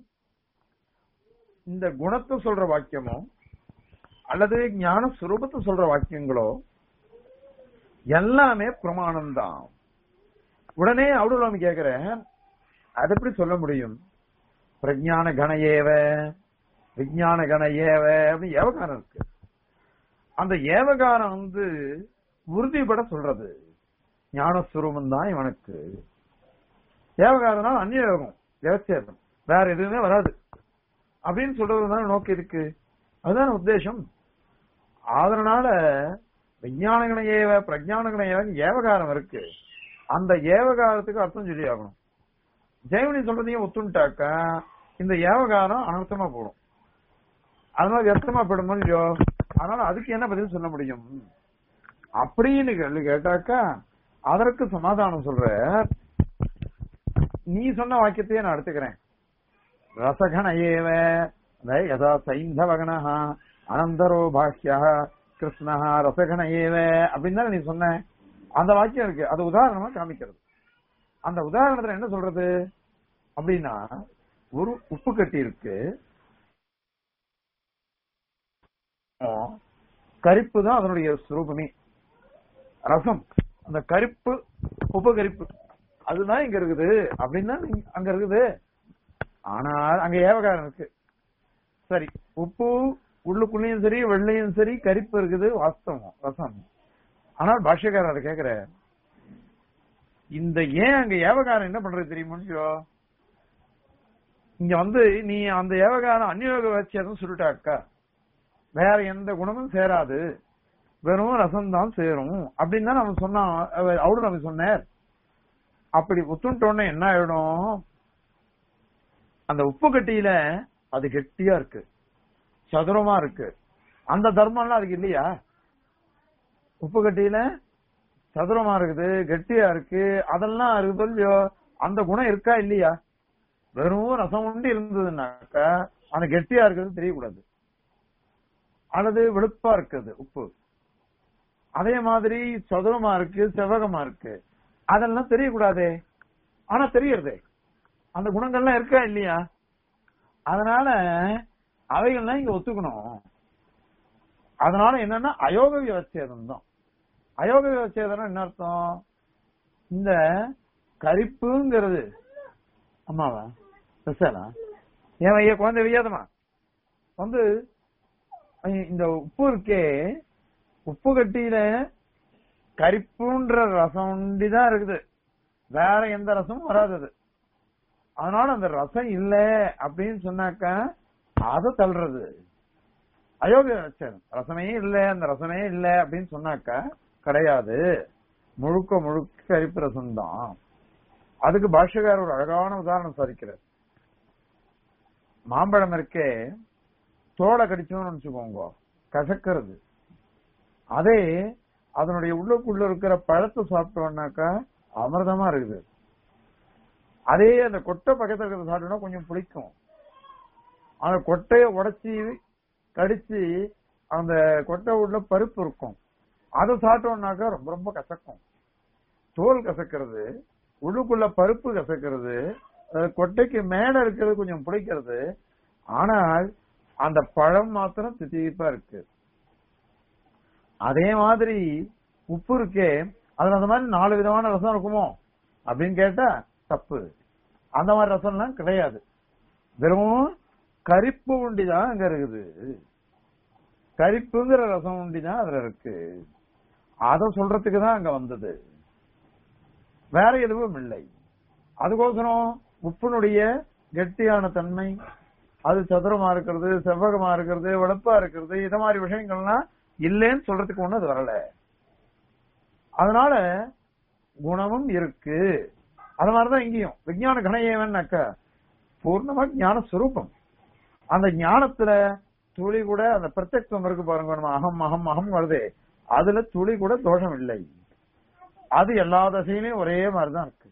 இந்த குணத்தை சொல்ற வாக்கியமோ அல்லது ஞான சுரூபத்தை சொல்ற வாக்கியங்களோ எல்லாமே பிரமாணம் தான் உடனே அவுடலாம் கேக்குறேன் அது எப்படி சொல்ல முடியும் பிரஜான கண ஏவ விஞ்ஞான கண ஏவ அப்படின்னு ஏவகாரம் இருக்கு அந்த ஏவகாரம் வந்து உறுதிப்பட சொல்றது ஞானஸ்வரூபம் தான் இவனுக்கு ஏவகாரம்னா அந்நிய யோகம் விவசாயம் வேற எதுவுமே வராது அப்படின்னு சொல்றதுதான் நோக்கி இருக்கு அதுதான் உத்தேசம் அதனால விஞ்ஞானகன ஏவ பிரஜானகன ஏவ ஏவகாரம் இருக்கு அந்த ஏவகாரத்துக்கு அர்த்தம் சொல்லி ஆகணும் ஜெயமணி சொல்றதையும் ஒத்துண்டாக்கா இந்த ஏவகாரம் அனர்த்தமா போடும் அதனால வியர்த்தமா போயிடும் இல்லையோ அதனால அதுக்கு என்ன பதில் சொல்ல முடியும் அப்படின்னு கேள்வி கேட்டாக்கா அதற்கு சமாதானம் சொல்ற நீ சொன்ன வாக்கியத்தையே நான் எடுத்துக்கிறேன் ரசகண ஏவ அதாவது யதா சைந்தவகண அனந்தரோ பாஷ்யா கிருஷ்ணா ரசகண ஏவ அப்படின்னு தானே நீ சொன்ன அந்த வாக்கியம் இருக்கு அது உதாரணமா காமிக்கிறது அந்த உதாரணத்துல என்ன சொல்றது அப்படின்னா ஒரு உப்பு கட்டி இருக்கு கரிப்பு தான் அதனுடைய சுரூபமே ரசம் அந்த கரிப்பு உபகரிப்பு அதுதான் இங்க இருக்குது அப்படின்னு தான் இங்க- அங்க இருக்குது ஆனால் அங்க ஏவகாரம் இருக்கு சரி உப்பு உள்ளுக்குள்ளயும் சரி வெள்ளையும் சரி கரிப்பு இருக்குது வாஸ்தவம் ரசம் ஆனால் பாஷ்யக்காரர் அதை கேக்குற இந்த ஏன் அங்க ஏவகாரம் என்ன பண்றது தெரியுமோ இங்க வந்து நீ அந்த ஏவகாரம் அந்யோக வச்சதும் சொல்லிட்டாக்கா வேற எந்த குணமும் சேராது வெறும் ரசம் தான் சேரும் அப்படின்னு தான் நம்ம சொன்னான் அவ- அவரு நம்ம சொன்னார் அப்படி ஒத்துட்டோன்னே என்ன ஆயிடும் அந்த உப்பு கட்டியில அது கெட்டியா இருக்கு சதுரமா இருக்கு அந்த தர்மம்லாம் அதுக்கு இல்லையா உப்பு கட்டியில சதுரமா இருக்குது கெட்டியா இருக்கு அதெல்லாம் இருக்குது இல்லையோ அந்த குணம் இருக்கா இல்லையா வெறும் ரசம் உண்டு இருந்ததுன்னாக்கா அந்த கெட்டியா இருக்கிறது தெரியக்கூடாது அல்லது வெளுப்பா இருக்குது உப்பு அதே மாதிரி சதுரமா இருக்கு செவ்வகமா இருக்கு அதெல்லாம் தெரியக்கூடாதே ஆனா தெரியறதே அந்த குணங்கள்லாம் இருக்கா இல்லையா அதனால அவைகள்லாம் இங்க ஒத்துக்கணும் அதனால என்னன்னா அயோக விவச்சேதம் தான் அயோக விவச்சேதம் என்ன அர்த்தம் இந்த கரிப்புங்கிறது அம்மாவா பெருசாலா ஏன் ஐயா குழந்தை வையாதமா வந்து ஐ- இந்த உப்பு இருக்கே உப்பு கட்டியில கரிப்புன்ற ரசம் ஒண்டிதான் இருக்குது வேற எந்த ரசமும் வராது அது அதனால அந்த ரசம் இல்ல அப்படின்னு சொன்னாக்கா அதை தள்ளுறது அயோக்கிய ரசம் ரசமே இல்ல அந்த ரசமே இல்ல அப்படின்னு சொன்னாக்கா கிடையாது முழுக்க முழுக்க கரிப்பு ரசம் தான் அதுக்கு பாஷ்யக்காரர் ஒரு அழகான உதாரணம் சாதிக்கிறார் மாம்பழம் இருக்கே தோலை கடிச்சோம்னு நினைச்சுக்கோங்க கசக்கிறது அதே அதனுடைய உள்ளுக்குள்ள இருக்கிற பழத்தை சாப்பிட்டோம்னாக்கா அமிர்தமா இருக்குது அதே அந்த கொட்டை பக்கத்துல இருக்கிறத சாப்பிட்டோம்னா கொஞ்சம் பிடிக்கும் அந்த கொட்டைய உடைச்சி கடிச்சு அந்த கொட்டை உள்ள பருப்பு இருக்கும் அதை சாப்பிட்டோம்னாக்கா ரொம்ப ரொம்ப கசக்கும் தோல் கசக்கிறது உள்ளுக்குள்ள பருப்பு கசக்கிறது அஹ் கொட்டைக்கு மேல இருக்கிறது கொஞ்சம் பிடிக்கிறது ஆனால் அந்த பழம் மாத்திரம் தித்திப்பா இருக்கு அதே மாதிரி உப்பு இருக்கே அதுல அந்த மாதிரி நாலு விதமான ரசம் இருக்குமோ அப்படின்னு கேட்டா தப்பு அந்த மாதிரி ரசம்லாம் கிடையாது வெறும் கரிப்பு உண்டி தான் அங்க இருக்குது கரிப்புங்கிற ரசம் உண்டி தான் அதுல இருக்கு அத சொல்றதுக்கு தான் அங்க வந்தது வேற எதுவும் இல்லை அதுக்கோசரம் உப்பினுடைய கெட்டியான தன்மை அது சதுரமா இருக்கிறது செவ்வகமா இருக்கிறது வெளுப்பா இருக்கிறது இத மாதிரி விஷயங்கள்லாம் இல்லைன்னு சொல்றதுக்கு ஒண்ணு அது வரல அதனால குணமும் இருக்கு அது மாதிரிதான் இங்கேயும் விஞ்ஞான கணையவன்னாக்கா பூர்ணமா ஞான சுரூபம் அந்த ஞானத்துல துளி கூட அந்த பிரத்யக்ஷம் இருக்கு பாருங்க நம்ம அகம் அகம் அகம் வருதே அதுல துளி கூட தோஷம் இல்லை அது எல்லா தசையிலையும் ஒரே மாதிரிதான் இருக்கு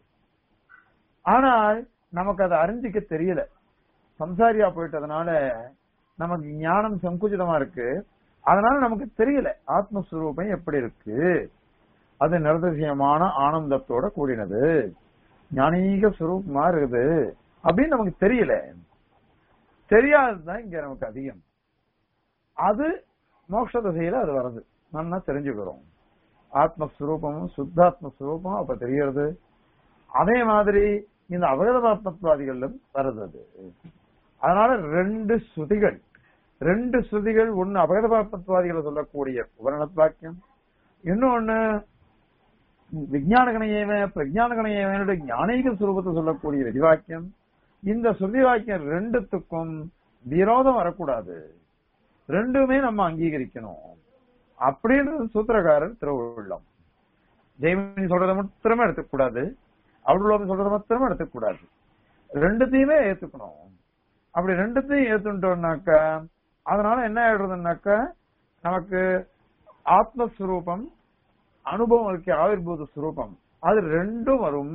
ஆனால் நமக்கு அதை அறிஞ்சிக்க தெரியல சம்சாரியா போயிட்டதுனால நமக்கு ஞானம் சங்குச்சிதமா இருக்கு அதனால நமக்கு தெரியல ஆத்மஸ்வரூபம் எப்படி இருக்கு அது நிரதிசயமான ஆனந்தத்தோட கூடினது ஞானீக சுரூபமா இருக்குது அப்படின்னு நமக்கு தெரியல தெரியாததுதான் இங்க நமக்கு அதிகம் அது மோட்ச திசையில அது வருது நல்லா தெரிஞ்சுக்கிறோம் ஆத்மஸ்வரூபமும் சுத்தாத்மஸ்வரூபமும் அப்ப தெரியறது அதே மாதிரி இந்த அபகதபாத்மத்வாதிகளும் வருது அது அதனால ரெண்டு ஸ்ருதிகள் ரெண்டு ஸ்ருதிகள் ஒன்னு அபகதபாத்மத்வாதிகளை சொல்லக்கூடிய உபரணத் வாக்கியம் இன்னொன்னு விஞ்ஞான கணையவ பிரஜான கணையவனுடைய ஞானீக சுரூபத்தை சொல்லக்கூடிய விதிவாக்கியம் இந்த ஸ்ருதி வாக்கியம் ரெண்டுத்துக்கும் விரோதம் வரக்கூடாது ரெண்டுமே நம்ம அங்கீகரிக்கணும் அப்படின்றது சூத்திரக்காரர் திருவுள்ளம் ஜெய்மணி சொல்றதை மாத்திரமே எடுத்துக்கூடாது அவுடலோகம் சொல்றதை மாத்திரமே எடுத்துக்கூடாது ரெண்டுத்தையுமே ஏத்துக்கணும் அப்படி ரெண்டுத்தையும் ஏத்துட்டோம்னாக்கா அதனால என்ன ஆயிடுறதுனாக்கா நமக்கு ஆத்மஸ்வரூபம் அனுபவம் இருக்க ஆவிர்பூத ஸ்வரூபம் அது ரெண்டும் வரும்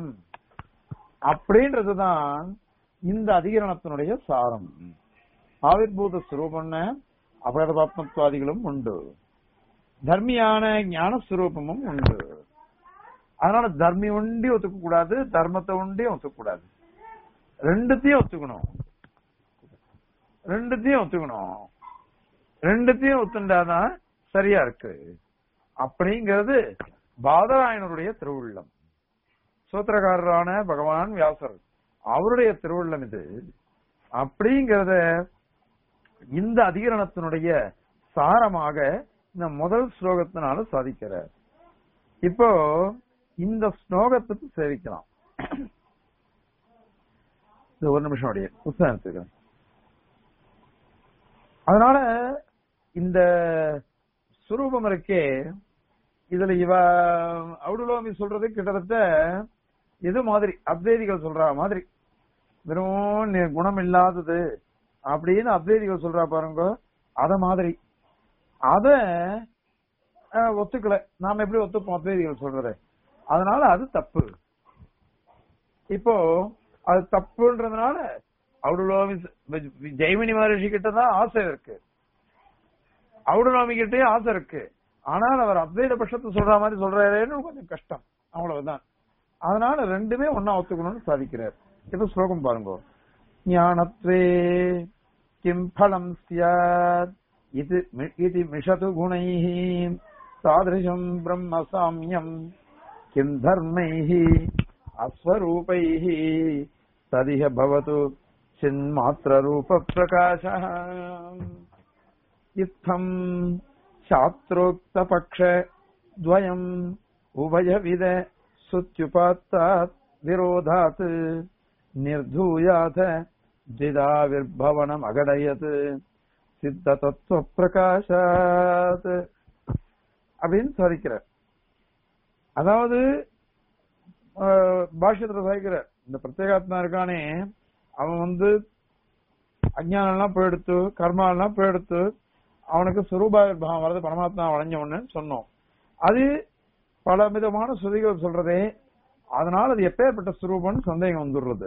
அப்படின்றதுதான் இந்த அதிகரணத்தினுடைய சாரம் ஆவிர்பூத ஸ்வரூபம்னு அபகதபாத்மத்வாதிகளும் உண்டு தர்மியான ஞான ஸ்வரூபமும் உண்டு அதனால தர்மி உண்டி ஒத்துக்க கூடாது தர்மத்தை உண்டி ஒத்துக்க கூடாது ரெண்டுத்தையும் ஒத்துக்கணும் ரெண்டுத்தையும் ஒத்துக்கணும் ரெண்டுத்தையும் ஒத்துண்டாதான் சரியா இருக்கு அப்படிங்கிறது பாதராயணருடைய திருவுள்ளம் சூத்திரக்காரரான பகவான் வியாசர் அவருடைய திருவுள்ளம் இது அப்படிங்கறத இந்த அதிகரணத்தினுடைய சாரமாக இந்த முதல் ஸ்லோகத்தினால சாதிக்கிறார் இப்போ இந்த ஸ்லோகத்துக்கு சேவிக்கலாம் இது ஒரு நிமிஷம் அப்படியே புத்தகம் எடுத்துக்கிறேன் அதனால இந்த சுரூபம் இருக்கே இதுல இவ அவுடுலோமி சொல்றது கிட்டத்தட்ட இது மாதிரி அத்வைதிகள் சொல்ற மாதிரி வெறும் நி- குணம் இல்லாதது அப்படின்னு அத்வைதிகள் சொல்றா பாருங்க அத மாதிரி அத அஹ், ஒத்துக்கல நாம எப்படி ஒத்துப்போம் அத்வைதிகள் சொல்றத அதனால அது தப்பு இப்போ அது தப்புன்றதுனால அவுடுலோமி ஜெய்மினி மகரிஷி கிட்ட தான் ஆசை இருக்கு அவுடுலோமி கிட்டயும் ஆசை இருக்கு ஆனால் அவர் அத்வைத பட்சத்தை சொல்ற மாதிரி சொல்றாருன்னு கொஞ்சம் கஷ்டம் அவ்வளவுதான் அதனால ரெண்டுமே ஒன்னா ஒத்துக்கணும்னு சாதிக்கிறார் இப்ப ஸ்லோகம் பாருங்க ஞானத்வே கிம் பலம் சியாத் இது மி- இது மிஷது குணைः தாதிருஷம் பிரம்ம சாமியம் கிம் தர்மைः அஸ்வரூபைः ததிஹ பவது சின்மாத்திர ரூப பிரகாசः इत्थम् शास्त्रोक्तपक्ष द्वयम् उभयविद सुत्युपात्तात् विरोधात् निर्धूयाथ द्विधाविर्भवनम् अगडयत् சித்ததத்துவ அப்படின்னு சாதிக்கிறார் அதாவது ஆஹ், பாஷ்யத்துல சாதிக்கிறார் இந்த பிரத்யேகாத்மா இருக்கானே அவன் வந்து அஜ்ஞானம் எல்லாம் போயெடுத்து கர்மா எல்லாம் போயெடுத்து அவனுக்கு சுரூபாவிர்பாவம் வரது பரமாத்மா வளைஞ்ச ஒண்ணு சொன்னோம் அது பல விதமான சுதிகள் சொல்றதே அதனால அது எப்பேற்பட்ட சுரூபம்னு சந்தேகம் வந்துடுறது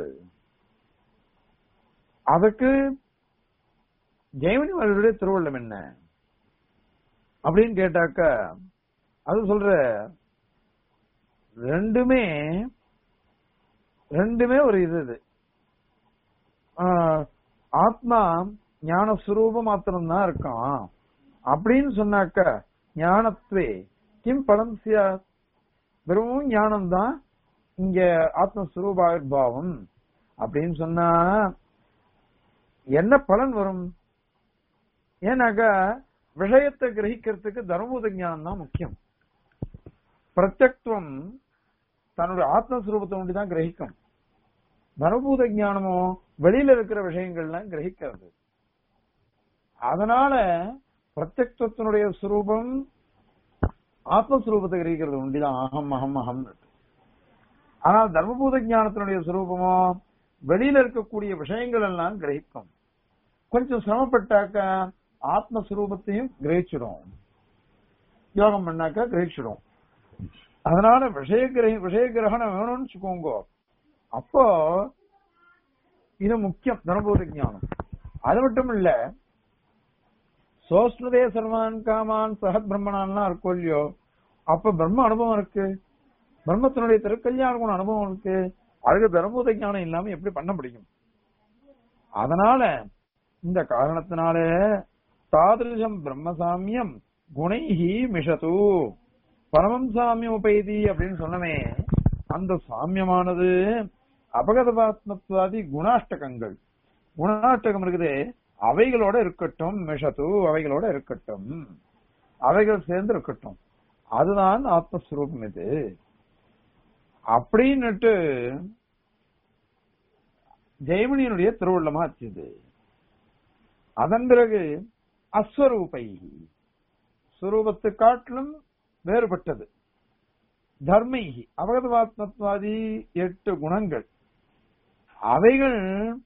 அதுக்கு ஜெயமணி அவர்களுடைய திருவள்ளம் என்ன அப்படின்னு கேட்டாக்க அது சொல்ற ரெண்டுமே ரெண்டுமே ஒரு இது இது ஆஹ், ஆத்மா ஞான சுரூபம் மாத்திரம்தான் இருக்கான் அப்படின்னு சொன்னாக்க ஞானத்வே கிம் பலம் சியா வெறும் ஞானம் தான் இங்க ஆத்மஸ்வரூபாவிர்பாவம் அப்படின்னு சொன்னா என்ன பலன் வரும் ஏன்னாக்கா விஷயத்தை கிரகிக்கிறதுக்கு தர்மபூத ஞானம் தான் முக்கியம் பிரத்யக்துவம் தன்னுடைய ஆத்மஸ்வரூபத்தை ஒண்டி தான் கிரகிக்கும் தர்மபூத ஞானமோ வெளியில இருக்கிற விஷயங்கள்லாம் கிரகிக்கிறது அதனால பிரத்யக்தத்தினுடைய சுரூபம் ஆத்மஸ்வரூபத்தை கிரகிக்கிறது உண்டிதான் அகம் அகம் அகம் ஆனால் தர்மபூத ஞானத்தினுடைய சுரூபமோ வெளியில இருக்கக்கூடிய விஷயங்கள் எல்லாம் கிரகிக்கும் கொஞ்சம் சிரமப்பட்டாக்க ஆத்மஸ்வரூபத்தையும் கிரகிச்சிடும் யோகம் பண்ணாக்கா கிரகிச்சிடும் அதனால விஷய கிரக விஷய கிரகணம் வேணும்னு வச்சுக்கோங்க அப்போ இது முக்கியம் தர்மபூத ஞானம் அது மட்டும் இல்ல சோஸ்னுதே சர்வான் காமான் சகத் பிரம்மணான்லாம் இருக்கும் இல்லையோ அப்ப பிரம்ம அனுபவம் இருக்கு பிரம்மத்தினுடைய திருக்கல்யாண குண அனுபவம் இருக்கு அதுக்கு தர்மபூத ஞானம் இல்லாம எப்படி பண்ண முடியும் அதனால இந்த காரணத்தினால தாதிருஷம் பிரம்மசாமியம் குணைஹி மிஷது பரமம் சாமியம் உபைதி அப்படின்னு சொன்னமே அந்த சாமியமானது அபகதபாத்மத்வாதி குணாஷ்டகங்கள் குணாஷ்டகம் இருக்குது அவைகளோட இருக்கட்டும் மிஷது அவைகளோட இருக்கட்டும் அவைகள் சேர்ந்து இருக்கட்டும் அதுதான் ஆத்மஸ்வரூபம் இது அப்படின்னுட்டு ஜெயமணியனுடைய திருவுள்ளமா ஆச்சுது அதன் பிறகு அஸ்வரூபை சுரூபத்தை காட்டிலும் வேறுபட்டது தர்மை அவகதவாத்மத்வாதி எட்டு குணங்கள் அவைகள்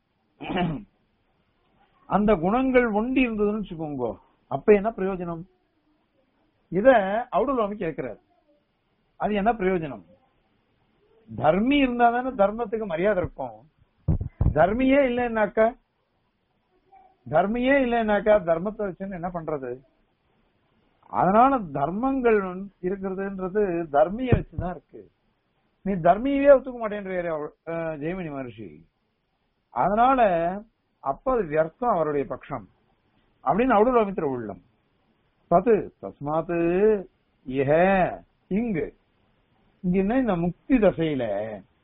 அந்த குணங்கள் ஒண்டி இருந்ததுன்னு வச்சுக்கோங்க அப்ப என்ன பிரயோஜனம் இத அவுடலாமி கேட்கிறார் அது என்ன பிரயோஜனம் தர்மி இருந்தா தானே தர்மத்துக்கு மரியாதை இருக்கும் தர்மியே இல்லைன்னாக்கா தர்மியே இல்லைன்னாக்கா தர்மத்தை வச்சுன்னு என்ன பண்றது அதனால தர்மங்கள் வந்து இருக்கிறதுன்றது தர்மிய வச்சுதான் இருக்கு நீ தர்மியவே ஒத்துக்க மாட்டேன்ற ஜெயமணி மகர்ஷி அதனால அப்ப அது வியர்த்தம் அவருடைய பட்சம் அப்படின்னு அவுடலோமித்திர உள்ளம் பத்து தஸ்மாத்து ஏஹ இங்கு இங்க என்ன இந்த முக்தி தசையில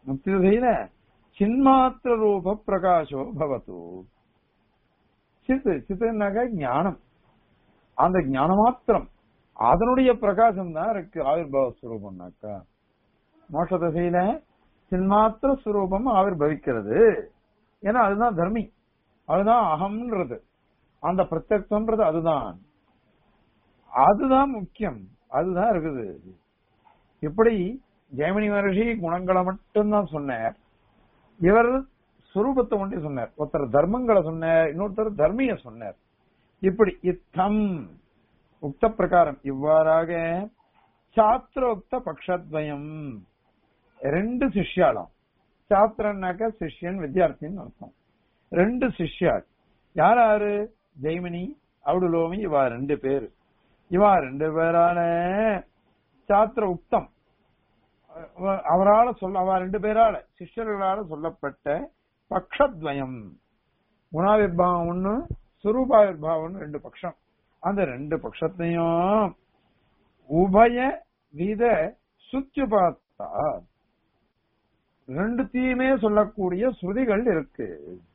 முக்தி திசையில சின்மாத்திர ரூப பிரகாசோ பவத்து சித்து சித்துனாக்க ஞானம் அந்த ஞான மாத்திரம் அதனுடைய பிரகாசம் தான் இருக்கு ஆவிர்வாவ ஸ்வரூபம்னாக்கா மோட்ச திசையில சின்மாத்திர ஸ்வரூபம் ஆவிர்வவிக்கிறது ஏன்னா அதுதான் தர்மி அதுதான் அகம்ன்றது அந்த பிரத்யக்ஷன்றது அதுதான் அதுதான் முக்கியம் அதுதான் இருக்குது இப்படி ஜெயமணி மகர்ஷி குணங்களை மட்டும்தான் சொன்னார் இவர் சுரூபத்தை ஒன்றி சொன்னார் ஒருத்தர் தர்மங்களை சொன்னார் இன்னொருத்தர் தர்மிய சொன்னார் இப்படி இத்தம் உக்த பிரகாரம் இவ்வாறாக சாத்திரோக்த பக்ஷத்வயம் ரெண்டு சிஷ்யாலாம் சாத்திரன்னாக்க சிஷ்யன் வித்யார்த்தின்னு அர்த்தம் ரெண்டு சிஷ்யாள் யார் யாரு ஜெய்மினி அவுடுலோமி இவா ரெண்டு பேரு இவா ரெண்டு பேரான சாத்திர உக்தம் அவரால சொல்ல அவ ரெண்டு பேரால சிஷ்யர்களால சொல்லப்பட்ட பக்ஷத்வயம் குணாவிர்பாவம் ஒண்ணு சுரூபாவிர்பாவம் ஒண்ணு ரெண்டு பட்சம் அந்த ரெண்டு பட்சத்தையும் உபய வித சுச்சுபாத்தா ரெண்டுத்தையுமே சொல்லக்கூடிய ஸ்ருதிகள் இருக்கு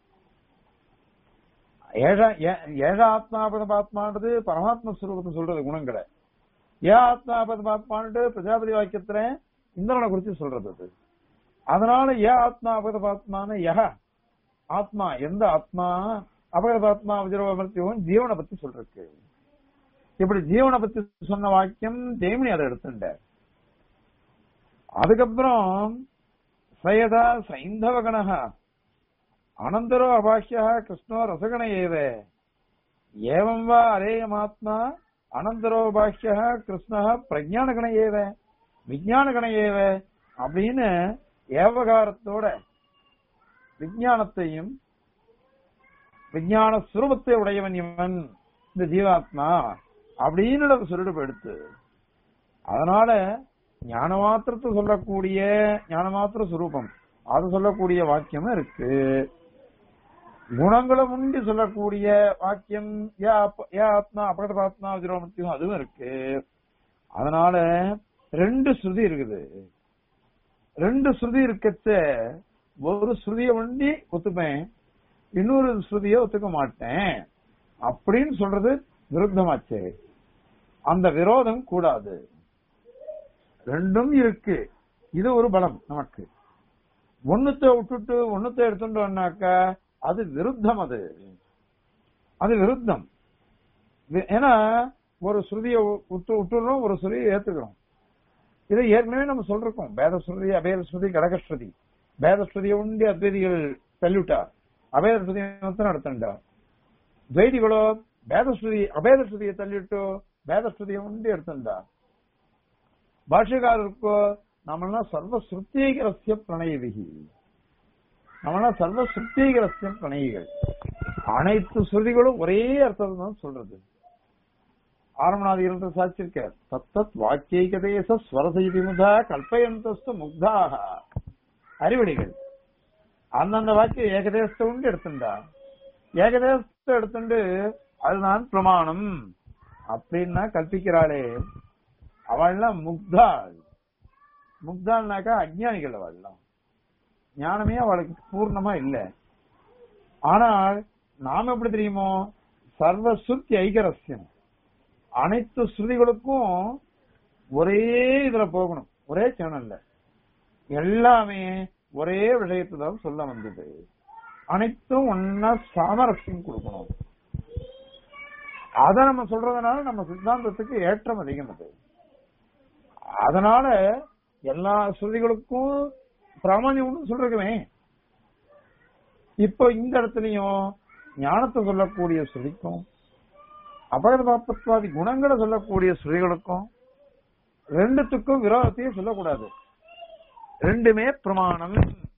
ஏழ ஏழ ஆத்மாபதமாத்மான்றது பரமாத்ம ஸ்வரூபத்தை சொல்றது குணங்களை ஏ ஆத்மாபதமாத்மான்ட்டு பிரஜாபதி வாக்கியத்துல இந்திரனை குறிச்சு சொல்றது அது அதனால ஏ ஆத்மாபதமாத்மான யக ஆத்மா எந்த ஆத்மா அபகதாத்மா விஜரவமர்த்தியும் ஜீவனை பத்தி சொல்றதுக்கு இப்படி ஜீவனை பத்தி சொன்ன வாக்கியம் தேமினி அதை எடுத்துட்ட அதுக்கப்புறம் சயதா சைந்தவ கணக அனந்தரோ அபாக்கியா கிருஷ்ணோ ரசகண ஏவ ஏவம் வா அரேயமாத்மா அனந்தரோ பாக்கியா கிருஷ்ண பிரஜான கண ஏவ விஜயான கண ஏவ அப்படின்னு ஏவகாரத்தோட விஜயானத்தையும் விஞ்ஞான சுரூபத்தை உடையவன் இவன் இந்த ஜீவாத்மா அப்படின்னு சொல்லிட்டு எடுத்து அதனால ஞான மாத்திரத்தை சொல்லக்கூடிய ஞான மாத்திர சுரூபம் அது சொல்லக்கூடிய வாக்கியம் இருக்கு குணங்களை முண்டி சொல்லக்கூடிய வாக்கியம் ஏ ஆத்மா அபகத ஆத்மா விஜரோமத்தியம் அதுவும் இருக்கு அதனால ரெண்டு ஸ்ருதி இருக்குது ரெண்டு ஸ்ருதி இருக்கச்ச ஒரு ஸ்ருதியை ஒண்டி ஒத்துப்பேன் இன்னொரு ஸ்ருதியை ஒத்துக்க மாட்டேன் அப்படின்னு சொல்றது விருத்தமாச்சு அந்த விரோதம் கூடாது ரெண்டும் இருக்கு இது ஒரு பலம் நமக்கு ஒண்ணுத்த விட்டுட்டு ஒண்ணுத்த எடுத்துட்டோம்னாக்கா அது விருத்தம் அது அது விருத்தம் ஏன்னா ஒரு ஸ்ருதியை விட்டு விட்டுறோம் ஒரு ஸ்ருதியை ஏத்துக்கிறோம் இதை ஏற்கனவே நம்ம சொல்றோம் பேத ஸ்ருதி அபேத ஸ்ருதி கடகஸ்ருதி பேத ஸ்ருதியை உண்டி அத்வைதிகள் தள்ளிவிட்டா அபேத ஸ்ருதி நடத்தண்டா துவைதிகளோ பேதஸ்ருதி அபேத ஸ்ருதியை தள்ளிட்டு பேதஸ்ருதியை உண்டி எடுத்துண்டா பாஷ்யக்காரருக்கோ நம்மளாம் சர்வ சுத்தீகரஸ்ய பிரணயவிகி நம்மளாம் சர்வ சுத்தீகரஸ்ய பிரணயிகள் அனைத்து ஸ்ருதிகளும் ஒரே அர்த்தத்தை தான் சொல்றது ஆரம்பநாதி இருந்த சாட்சிருக்கார் தத்தத் வாக்கியகதேச ஸ்வரசைதி முதா கல்பயந்தஸ்து முக்தாக அறிவடிகள் அந்தந்த வாக்கியம் ஏகதேசத்தை உண்டு எடுத்துண்டா ஏகதேசத்தை எடுத்துண்டு அதுதான் பிரமாணம் அப்படின்னா கற்பிக்கிறாளே அவள்லாம் முக்தாள் முக்தாள்னாக்கா அஜ்ஞானிகள் அவள்லாம் ஞானமே அவளுக்கு பூர்ணமா இல்ல ஆனால் நாம எப்படி தெரியுமோ சர்வ சுத்தி ஐகரஸ்யம் அனைத்து ஸ்ருதிகளுக்கும் ஒரே இதுல போகணும் ஒரே சேனல்ல எல்லாமே ஒரே விஷயத்தை தான் சொல்ல வந்தது அனைத்தும் ஒன்னா சாமரஸ்யம் கொடுக்கணும் அத நம்ம சொல்றதுனால நம்ம சித்தாந்தத்துக்கு ஏற்றம் அதிகம் அது அதனால எல்லா ஸ்ருதிகளுக்கும் பிராமணியம் சொல்றதுமே இப்போ இந்த இடத்துலயும் ஞானத்தை சொல்லக்கூடிய ஸ்ருதிக்கும் அபகத பாப்பத்வாதி குணங்களை சொல்லக்கூடிய ஸ்ருதிகளுக்கும் ரெண்டுத்துக்கும் விரோதத்தையும் சொல்லக்கூடாது ரெண்டுமே பிரமாணம்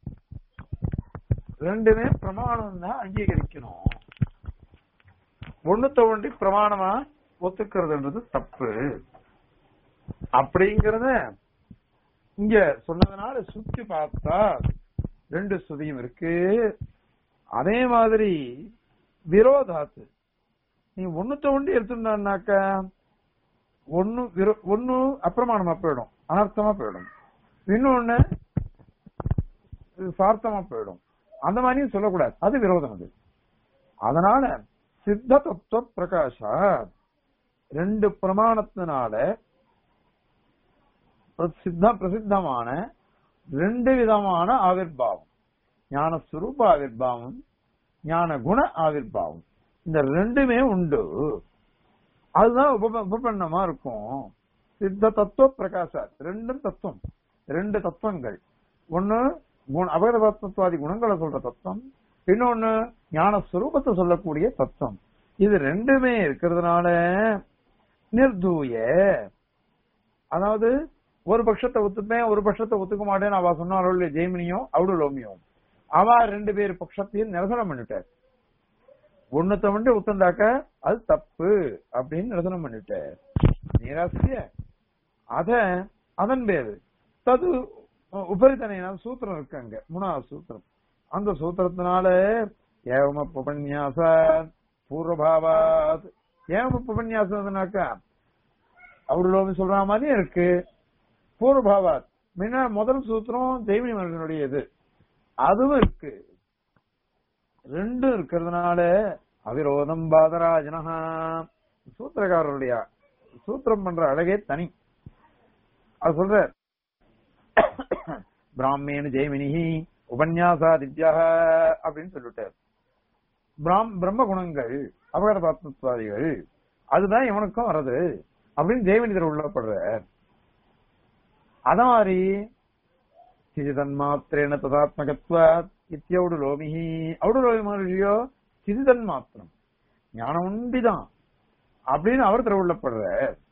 ரெண்டுமே பிரமாணம் தான் அங்கீகரிக்கணும் ஒண்ணுத்த ஒன்றி பிரமாணமா ஒத்துக்கிறதுன்றது தப்பு அப்படிங்கறத இங்க சொன்னதுனால சுத்தி பார்த்தா ரெண்டு ஸ்ருதியும் இருக்கு அதே மாதிரி விரோதாத்து நீ ஒண்ணுத்த ஒண்டி எடுத்துட்டான்னாக்க ஒண்ணு விரோ- ஒண்ணு அப்பிரமாணமா போயிடும் அனர்த்தமா போயிடும் இன்னொன்னு சார்த்தமா போயிடும் அந்த மாதிரியும் சொல்லக்கூடாது அது விரோதம் அது அதனால சித்த தத்துவ பிரகாஷா ரெண்டு பிரமாணத்தினால பிரசித்த பிரசித்தமான ரெண்டு விதமான ஆவிர்பாவம் ஞான சுரூப ஆவிர்பாவம் ஞான குண ஆவிர்பாவம் இந்த ரெண்டுமே உண்டு அதுதான் உப உபபன்னமா இருக்கும் சித்த தத்துவ பிரகாச ரெண்டும் தத்துவம் ரெண்டு தத்துவங்கள் ஒண்ணு குண அபகத தத்துவாதி குணங்களை சொல்ற தத்துவம் இன்னொன்னு ஞான சுரூபத்தை சொல்லக்கூடிய தத்துவம் இது ரெண்டுமே இருக்கிறதுனால நிர்தூய அதாவது ஒரு பட்சத்தை ஒத்துப்பேன் ஒரு பட்சத்தை ஒத்துக்க மாட்டேன்னு அவ சொன்னாரோட ஜெய்மினியும் அவுடுலோமியும் அவ ரெண்டு பேர் பட்சத்தையும் நிரசனம் பண்ணிட்டார் ஒன்னத்தை மட்டும் ஒத்துண்டாக்க அது தப்பு அப்படின்னு நிரசனம் பண்ணிட்டார் நிராசிய அத அதன் பேரு தது உபரித்தனையான சூத்திரம் இருக்கு அங்க மூணாவது சூத்திரம் அந்த சூத்திரத்தினால ஏவம உபன்யாச பூர்வபாவாத் ஏவம உபன்யாசம்னாக்கா அவருலோமி சொல்ற மாதிரியும் இருக்கு பூர்வபாவாத் முன்ன முதல் சூத்திரம் தெய்வனி மனிதனுடைய இது அதுவும் இருக்கு ரெண்டும் இருக்கிறதுனால அவிரோதம் பாதராஜனஹா சூத்திரக்காரருடைய சூத்திரம் பண்ற அழகே தனி அது சொல்ற பிராமேனு ஜெய்மினிஹி உபன்யாசாதித்யா அப்படின்னு சொல்லிட்டார் பிராம் பிரம்ம குணங்கள் அபகர பாத்மத்வாதிகள் அதுதான் இவனுக்கும் வர்றது அப்படின்னு ஜெயமனிதர் உள்ளப்படுற அத மாதிரி சிதிதன் மாத்திரேன ததாத்மகத்வா இத்தியவுடு லோமிஹி அவுடு லோமி மகர்ஷியோ சிதிதன் மாத்திரம் ஞானம் உண்டிதான் அப்படின்னு அவர் திருவுள்ளப்படுற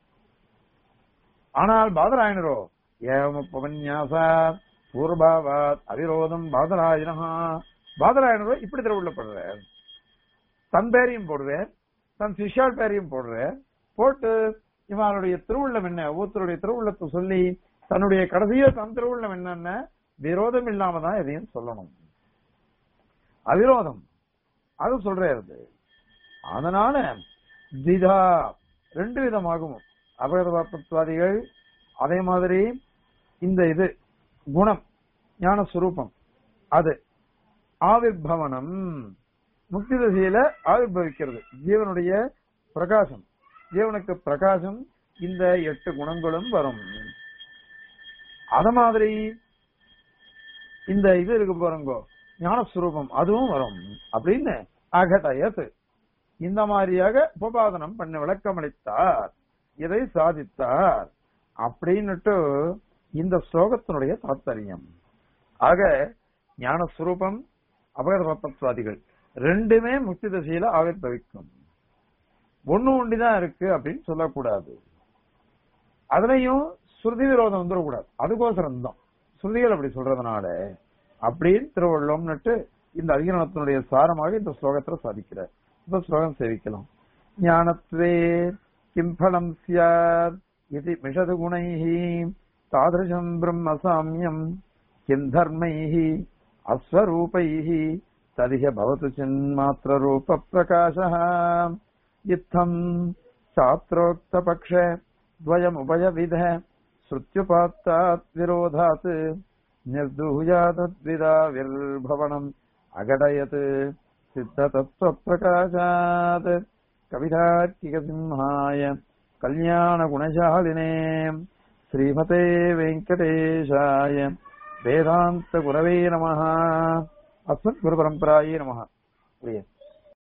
ஆனால் பாதராயணரோ ஏவம பவன்யாசா பூர்வபாவாத் அவிரோதம் பாதராயணஹா பாதராயணரோ இப்படி திருவுள்ளப்படுற தன் பேரையும் போடுவேன் தன் சிஷ்யால் பேரையும் போடுறேன் போட்டு இவனுடைய திருவுள்ளம் என்ன ஒருத்தருடைய திருவுள்ளத்தை சொல்லி தன்னுடைய கடைசியில தன் திருவுள்ளம் என்னன்னு விரோதம் இல்லாம தான் எதையும் சொல்லணும் அவிரோதம் அது சொல்றது அதனால திதா ரெண்டு விதமாகும் அபகதவாதிகள் அதே மாதிரி இந்த இது குணம் ஞான சுரூபம் அது ஆவிர்பவனம் முக்தி திசையில ஆவிர்பவிக்கிறது ஜீவனுடைய பிரகாசம் ஜீவனுக்கு பிரகாசம் இந்த எட்டு குணங்களும் வரும் அத மாதிரி இந்த இது இருக்கு பாருங்க ஞானஸ்வரூபம் அதுவும் வரும் அப்படின்னு அகடயத் இந்த மாதிரியாக உபபாதனம் பண்ண விளக்கமளித்தார் இதை சாதித்தார் அப்படின்னுட்டு இந்த ஸ்லோகத்தினுடைய தாத்பரியம் ஆக ஞானஸ்வரூபம் அபகதபத்வாதிகள் ரெண்டுமே முக்தி திசையில ஆவிர்பவிக்கும் ஒண்ணு ஒண்டிதான் இருக்கு அப்படின்னு சொல்லக்கூடாது அதுலயும் ஸ்ருதி விரோதம் வந்துடக்கூடாது அதுக்கோசரம் தான் ஸ்ருதிகள் அப்படி சொல்றதுனால அப்படின்னு திருவள்ளம்னுட்டு இந்த அதிகரணத்தினுடைய சாரமாக இந்த ஸ்லோகத்துல சாதிக்கிறார் இந்த ஸ்லோகம் சேவிக்கலாம் ஞானத்வே கிம் பலம் சியாத் இது மிஷது குணைः தாதிருஷம் பிரம்ம சாமியம் கிம் தர்மைः அஸ்வரூபைः ததிக பவத்து சின்மாத்திர ரூப பிரகாசः இத்தம் சாஸ்திரோக்தபக்ஷ द्वयमुभयविध श्रुत्युपात्तात् विरोधात् निर्दूयातद्विदाविर्भवनम् अघटयत् सिद्धतत्त्वप्रकाशात् कवितार्किकसिंहाय कल्याणगुणशालिने श्रीमते वेङ्कटेशाय वेदान्तगुरवे नमः अस्मद्गुरुपरम्परायै नमः प्रिय